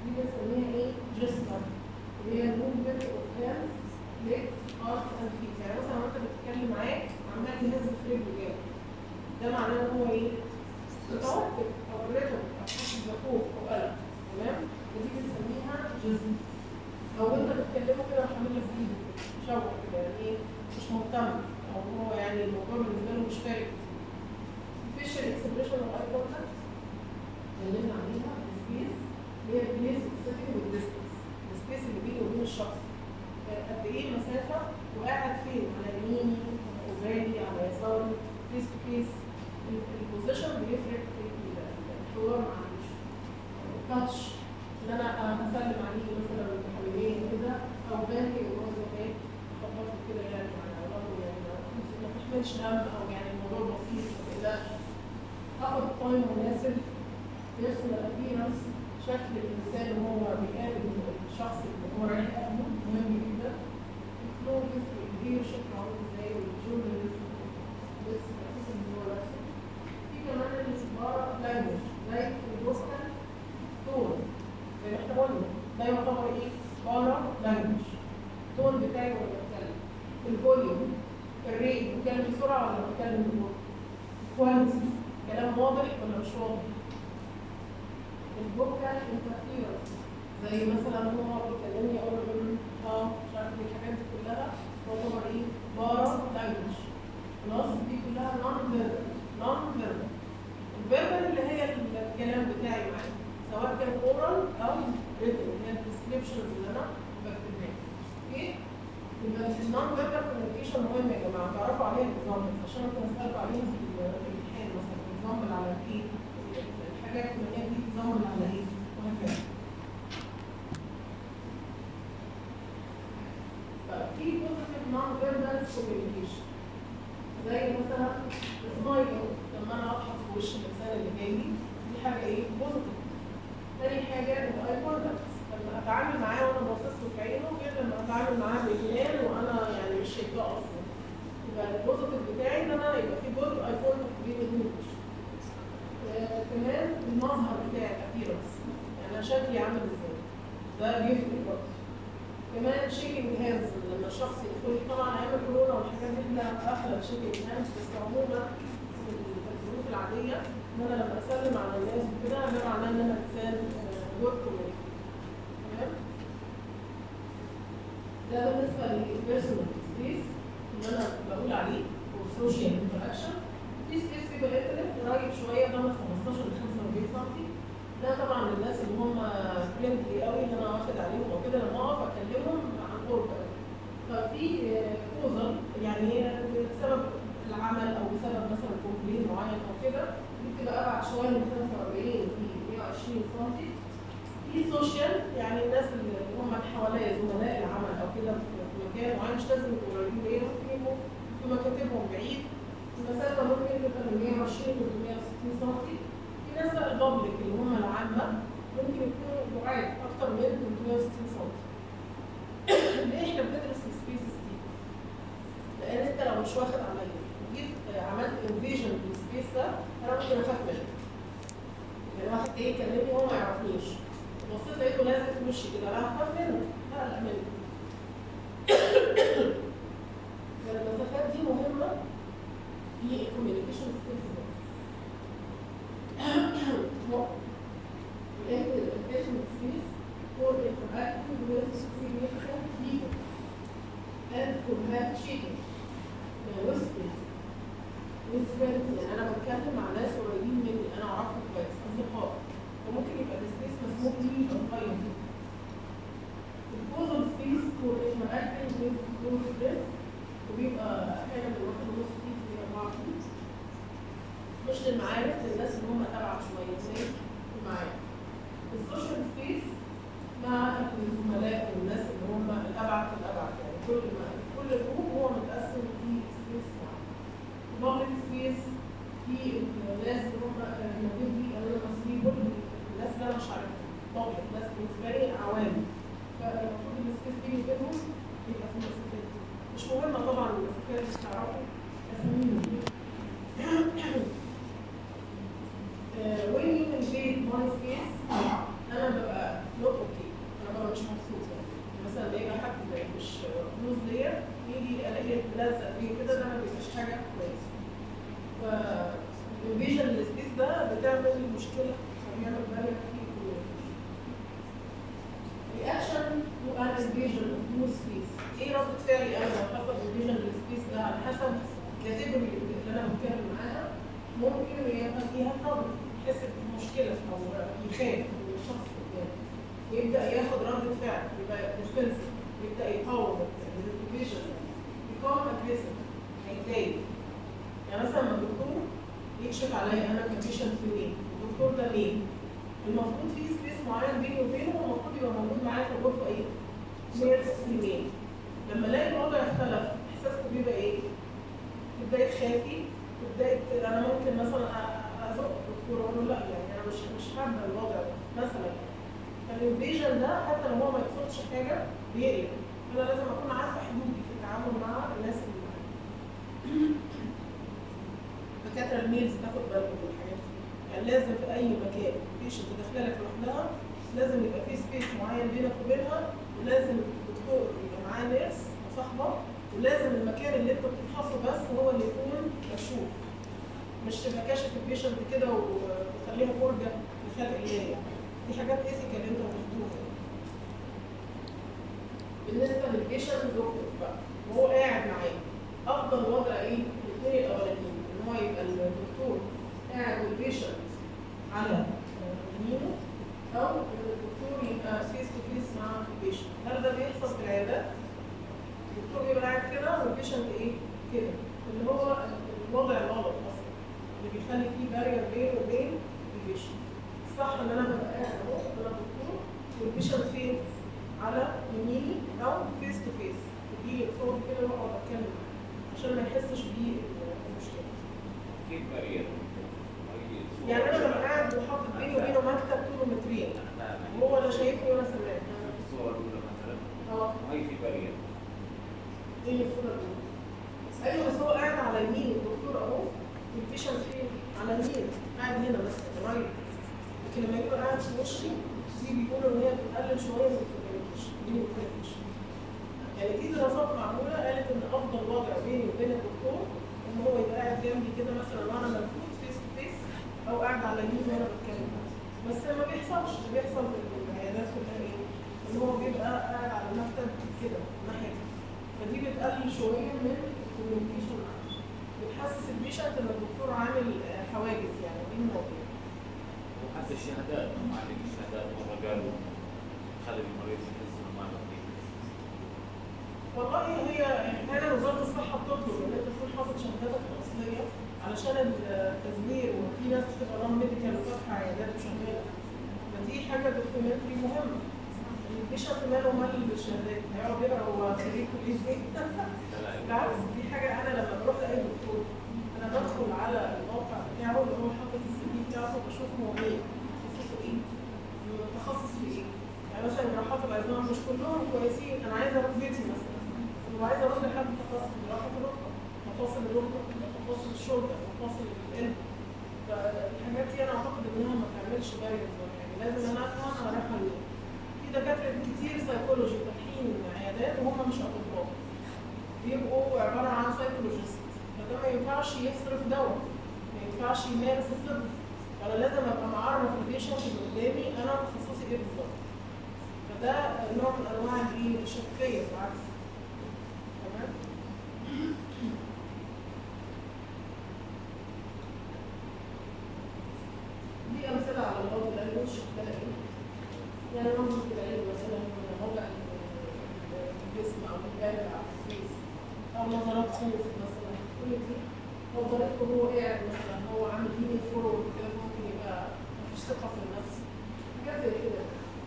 دي بنسميها ايه؟ جسمة اللي هي الموفمنت اوف هاند ليجز ارت اند فيت يعني مثلا وانت بتتكلم معاه عمال يهز في رجله جامد ده معناه ان هو ايه؟ متوتر او ريتم او حاسس بخوف او قلق تمام؟ ودي بنسميها جسم او انت بتكلمه كده وحامل لك بايده شوق كده يعني ايه؟ مش مهتم او هو يعني الموضوع بالنسبه له مش فارق الفيشل اكسبريشن اوف اي كونتاكت اتكلمنا عليها السبيس اللي هي البليس سيتنج والديستنس السبيس اللي بيني وبين الشخص آه، قد ايه المسافه وقاعد فين على يميني على قبالي على يساري فيس تو فيس البوزيشن بيفرق في ال- الحوار مع التاتش ان انا اسلم عليه مثلا بحوالين كده او باكي وهو باكي خبطه كده يعني على ظهره يعني ما ما تحملش هم او يعني الموضوع بسيط ما تقلقش اخد تايم مناسب يرسم الابيرنس شكل الانسان وهو بيقابل الشخص اللي هو رايح يقابله مهم جدا الكلوز والهير شكله عامل ازاي والجولري بس اساس ان هو لابسه في كمان البارا لانجوج زي البوستال تون زي ما احنا قلنا ده يعتبر ايه؟ بارا لانجوج التون بتاعي وانا بتكلم الفوليوم الريت بتكلم بسرعه ولا بتكلم ببطء كواليتي كلام واضح ولا مش واضح الفوكال انترفيرنس زي مثلا هو بيكلمني اقول له اه مش عارف ايه الحاجات دي كلها تعتبر ايه بارا لانجوج خلاص دي كلها نون فيربال نون فيربال الفيربال اللي هي الكلام بتاعي معاه سواء كان اورال او ريتن اللي هي الديسكريبشنز اللي انا بكتبها اوكي يبقى النون فيربال كوميونيكيشن مهم يا جماعه تعرفوا عليها اكزامبل عشان ممكن اسالكم عليها في ال- في الامتحان مثلا اكزامبل على ايه الحاجات اللي هي دي اكزامبل على ايه وهكذا ففي بوزيتيف نون فيربال كوميونيكيشن زي مثلا سمايلينج لما انا اضحك في وش الانسان اللي جاي لي دي حاجه ايه بوزيتيف تاني حاجه الاي كونتاكت لما اتعامل معاه وانا باصص له في عينه غير لما اتعامل معاه باجمال وانا يعني مش شايفاه اصلا يبقى البوزيتيف بتاعي ان انا يبقى في جزء اي كونتاكت بين الوش آه، كمان المظهر بتاعي الابيرنس يعني انا شكلي عامل ازاي ده بيفرق برضه كمان شيكينج هاندز لما الشخص يدخل طبعا ايام الكورونا والحاجات دي كلها قافله شيكينج هاندز بس عموما في الظروف العاديه ان انا لما اسلم على الناس وكده ده معناه ان انا انسان جود كوميونيكي تمام ده بالنسبه للبيرسونال سبيس اللي انا بقول عليه والسوشيال انتراكشن في سبيس في بقى قريب شويه ده من 15 ل 45 سم ده طبعا للناس اللي هم فريندلي قوي اللي انا واخد عليهم وكده لما اقف اكلمهم عن قرب قوي. ففي كوزر يعني هي بسبب العمل او بسبب مثلا كومبلين معين او كده دي بتبقى ابعد شويه من 45 ل 120 سم في سوشيال يعني الناس اللي هم اللي حواليا زملاء العمل او كده في في مكان معين مش لازم يبقوا قريبين ليا ممكن يبقوا في مكاتبهم بعيد المسافه ممكن تبقى من 120 ل 360 سم في ناس بقى البابليك اللي هم العامة ممكن يكونوا بعاد أكتر من 360 سم. ليه احنا بندرس السبيسز دي؟ لأن أنت لو مش واخد عليا جيت آه، عملت انفيجن للسبيس ده أنا ممكن أخاف منه. يعني واحد جاي يكلمني وهو ما يعرفنيش. بصيت لقيته لازق في وشي كده أنا هخاف منه. لا لا منه. فالمسافات دي مهمة في الكوميونيكيشن سكيلز ده. Education skills for interacting with significant people and to have cheating with friends. with friends يعني أنا بتكلم مع ناس قريبين مني أنا أعرفهم كويس أصدقاء وممكن يبقى السبيس مسموح لي أتغير فيه. الكوزال سبيس for interacting with close friends وبيبقى أحيانا من واحد ونص فيت لأربعة فيت مش للمعارف للناس اللي هم تبع شويه زي المعارف السوشيال سبيس مع الزملاء والناس اللي هم الابعد في الابعد يعني كل ما كل جروب هو متقسم في سبيس معين البابليك سبيس في الناس اللي هم الموجود دي انا بيبول الناس اللي انا مش عارفهم بابليك ناس بالنسبه لي عوام فالمفروض السبيس بيني وبينهم يبقى في المسافات دي. مش مهمه طبعا المسافات مش تعرفوا اساميهم Uh, when you invade my space, أنا ببقى not يجي الاقي ملزق فيه كده ده ما بيبقاش حاجه كويسه فالفيجن السبيس ده بتعمل مشكله وبيعمل بالك فيه رياكشن تو ان انفيجن نو سبيس ايه ردة فعلي انا لو حصل انفيجن للسبيس ده على حسب الكاتيجوري اللي انا بتكلم معاها ممكن يبقى فيها طبع يحس بمشكله او يخاف من الشخص قدامه ويبدا ياخد ردة فعل يبقى ديفنسيف يبدا يقاوم الانفيجن يقاوم اجريسيف هيتضايق يعني مثلا لما الدكتور يكشف عليا انا كبيشنت في مين الدكتور ده مين المفروض في سبيس معين بيني وبينه المفروض يبقى موجود معايا في الغرفه ايه؟ نيرس يمين لما الاقي الوضع اختلف احساسكم بيبقى ايه؟ تبداي تخافي تبداي ت- انا ممكن مثلا أ- ازق الدكتور اقول له لا يعني انا مش مش حابه الوضع ده مثلا فالانفيجن ده حتى لو هو ما يقصدش حاجه بيقلق انا لازم اكون عارفه حدودي في التعامل مع الناس اللي معايا دكاتره الميلز تاخد بالكم من الحاجات دي يعني لازم في اي مكان بيشنت داخله لك لوحدها لازم يبقى في سبيس معين بينك وبينها ولازم الدكتور يبقى معاه نيرس وصاحبه ولازم المكان اللي انت بتفحصه بس هو اللي يكون مكشوف مش تبقى كاشف البيشنت كده وتخليها فرجه لخلق الله يعني دي حاجات ايثيكال انت بتاخدوها بالنسبه للبيشنت دكتور بقى وهو قاعد معايا افضل وضع ايه؟ الاثنين الاولانيين ان هو يبقى الدكتور قاعد والبيشنت على يمينه او ان الدكتور يبقى فيس تو فيس مع البيشنت هل ده بيحصل في العيادات؟ الدكتور بيبقى قاعد كده والبيشنت ايه؟ كده اللي هو الوضع الغلط اصلا اللي بيخلي فيه بارير بينه وبين البيشنت صح ان انا ببقى قاعد اهو انا دكتور والبيشنت فين؟ على يميني او فيس تو فيس يجي قصاد كده واقعد اتكلم معاه عشان ما يحسش بالمشكله كيف بارير؟ يعني انا ببقى قاعد وحاطط بيني وبينه مكتب طوله مترين وهو لا شايفني ولا سامعني الصور الاولى مثلا اه هاي في بارير ايه الصوره دي؟ ايوه بس هو قاعد على يمين الدكتور اهو والبيشنت فين؟ على يمين قاعد هنا مثلا قريب لكن لما يبقى قاعد في وشي دي بيقولوا ان هي بتقلل شويه من الكوميونيكيشن بيني وبين البيشنت يعني في دراسات معموله قالت ان افضل وضع بيني وبين الدكتور ان هو يبقى قاعد جنبي كده مثلا وانا ملفوت فيس تو فيس او قاعد على يمين وانا بتكلم معاه. بس ما بيحصلش اللي بيحصل في العيادات كلها ايه؟ ان هو بيبقى قاعد على المكتب كده ناحيه فدي بتقلل شويه من الكوميونيكيشن بتحسس البيشنت ان الدكتور عامل آه، حواجز يعني بين المواضيع وحتى الشهادات ما عليك الشهادات مره قالوا خلي المريض يحس انه ما بطيء والله هي احيانا وزاره الصحه بتطلب ان انت تكون حاطط شهاداتك الاصليه علشان التزوير وفي ناس بتبقى رام ميديكال وفاتحه عيادات وشغاله فدي حاجه دوكيومنتري مهمه البيشنت ماله مال بالشهادات هيقعد يقرا هو خريج كليه ايه بالعكس دي حاجه انا لما بروح لاي دكتور انا بدخل على الموقع بتاعه اللي هو حاطط السي في بتاعته بشوف هو ايه تخصصه ايه متخصص في ايه يعني مثلا جراحات العظام مش كلهم كويسين انا عايزه اروح بيتي مثلا وعايزه اروح لحد متخصص في جراحه الركبه مفاصل الركبه مفاصل الشولدر مفاصل القلب فالحاجات دي انا اعتقد انها ما تعملش باريرز يعني لازم انا افهم انا رايحه ليه في دكاتره كتير سايكولوجي فاتحين عيادات وهم مش اطباء بيبقوا عباره عن سايكولوجيست فده ما ينفعش يصرف دواء ما ينفعش يمارس الطب فانا لازم ابقى معرف البيشنت اللي قدامي انا تخصصي ايه بالظبط فده نوع من انواع الايه الشفافيه بالعكس تمام دي امثله على الوضع الانجليش شكلها ايه يعني نظرة العين مثلا من وضع الجسم او الجانب على الفيس او نظرات خوف مثلا كل دي نظرته هو قاعد مثلا هو عامل هيلي فورورد كده ممكن يبقى مفيش ثقه في النفس حاجات زي كده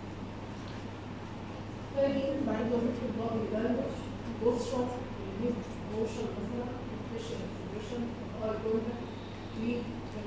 تاني بعيد وظيفه البادي لانجوج بوستشر الهيب موشن مثلا فيشن اكسبريشن اي كونتاكت ليد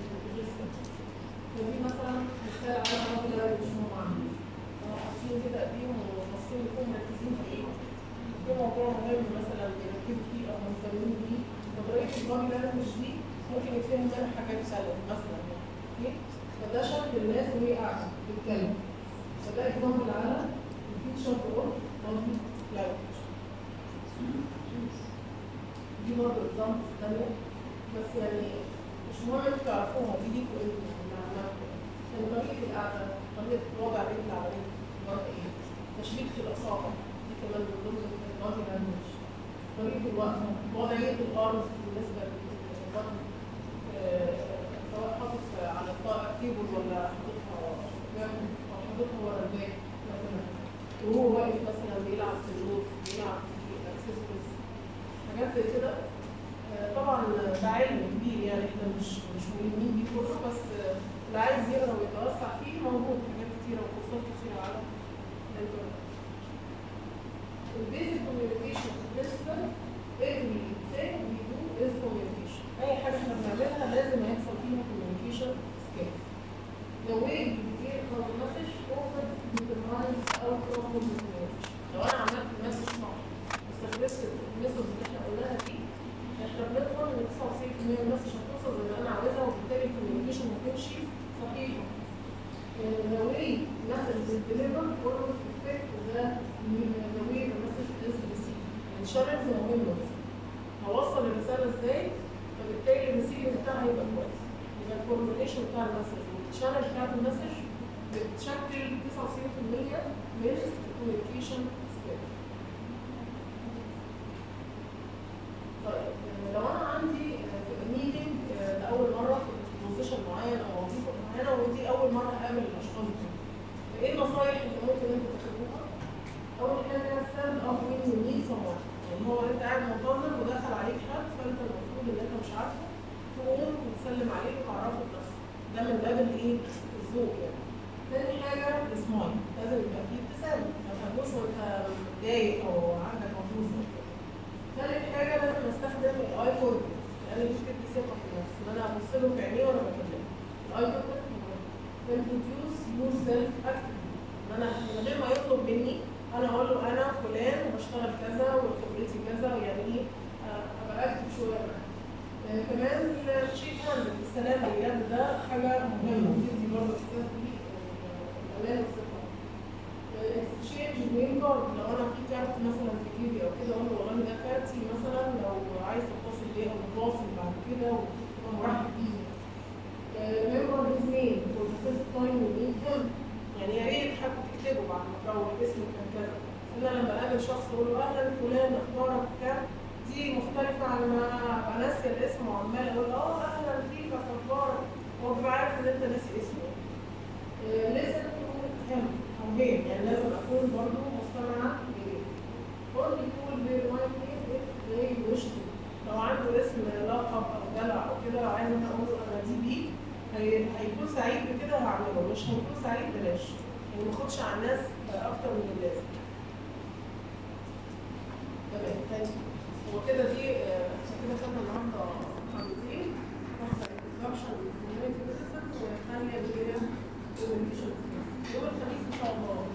فدي مثلا مثال على البادي لانجوج هو عامل حاطين كده ايديهم ومصين يكونوا مركزين في ايه في موضوع مهم مثلا بيركزوا فيه او مهتمين بيه نظريه البادي لانجوج دي ممكن يتفهم منها حاجات سهله مثلا يعني اوكي فده شكل الناس وهي قاعده بتتكلم فده اكزامبل على الفيتشر اوف بادي لانجوج دي برضه اكزامبلز تانية بس يعني مش مهم انتوا تعرفوها دي ليكوا انتوا اللي عملتوا يعني طريقة القعدة طريقة وضع رجل على رجل برضه ايه تشبيك الأصابع دي كمان من ضمن البادي لانجوج طريقة الوقفة وضعية الأرز بالنسبة للبطن آه، سواء حاطط على الطاقة تيبل ولا حاططها جنب أو حاططها ورا الباب مثلا وهو واقف مثلا بيلعب في النور بيلعب في الاكسسوارز حاجات زي كده آه، طبعا ده علم كبير يعني احنا مش مش مهمين بيه كله بس آه، اللي عايز يقرا ويتوسع فيه موجود حاجات كتيره وكورسات كتيره على الانترنت. البيزك كوميونيكيشن بالنسبه every thing we do is communication. اي حاجه احنا بنعملها لازم يحصل فيها communication skills. The way you deliver our message often determines the outcome of the communication. لو انا عملت مسج صح واستخدمت الميثود اللي احنا قلناها دي احنا بنضمن ان 99% من المسج هتوصل زي ما انا عاوزها وبالتالي الكوميونيكيشن هتمشي صحيحه. The way message is delivered always reflect the the way the message is received. الشانلز مهمة هوصل الرسالة ازاي فبالتالي الريسيفنج بتاعها هيبقى كويس. يبقى الفورمulation بتاع المسج والشانل بتاعت المسج بتشكل 99% من الكوميونيكيشن سكيل. طيب آه، لو انا عندي ميتنج لاول مره في بوزيشن معين او وظيفه معينه ودي اول مره هقابل الاشخاص دول فايه النصايح اللي ممكن انتوا تاخدوها؟ اول حاجه stand up when you need someone يعني هو انت قاعد منتظر ودخل عليك حد فانت المفروض ان انت مش عارفه تقوم وتسلم عليه وتعرفه بنفسك ده من باب الايه؟ الذوق يعني تاني حاجه السمايل لازم يبقى فيه ابتسامه ما تاخدوش وانت متضايق او عندك مفروض ثالث حاجة لازم استخدم الاي كونتاكت لان دي بتدي ثقة في النفس ان انا ابص له في عينيه وانا بكلمه الاي كونتاكت introduce yourself actively ان انا من غير ما يطلب مني انا اقول له انا فلان وبشتغل كذا وخبرتي كذا يعني ايه آه، ابقى اكتب شوية معاه آه، كمان الشيك هاند السلام باليد ده حاجة مهمة بتدي برضه احساس بالامان والثقة اكسشينج مين كارد لو انا في كارت مثلا في جيبي او كده اقول له والله ده كارتي مثلا لو عايز تتصل بيه او تتواصل بعد كده وتبقى مرحب بيه. ريمبر هيز نيم فور ذا فيرست تايم يو ميت هيم يعني يا ريت حتى تكتبه بعد ما تروح اسمه كان كذا. انا لما اقابل شخص اقول له اهلا فلان اخبارك كام دي مختلفة عن ما ابقى ناسية الاسم وعمال اقول اه اهلا كيفك اخبارك هو بيبقى عارف ان انت ناسي اسمه. لسه هم او هي يعني لازم اكون برضو مستمعة ليه only cool their mind if they wish to لو عنده اسم لقب او دلع او كده عايز انا اقول له انا دي بيه هي- هيكون سعيد بكده هعمله مش هيكون سعيد بلاش يعني ما اخدش على الناس اكتر من اللازم تمام تاني هو كده دي آه، احنا كده خدنا النهارده محاضرتين واحده introduction to community medicine والثانيه اللي هي communication skills. يوم الخميس ان شاء الله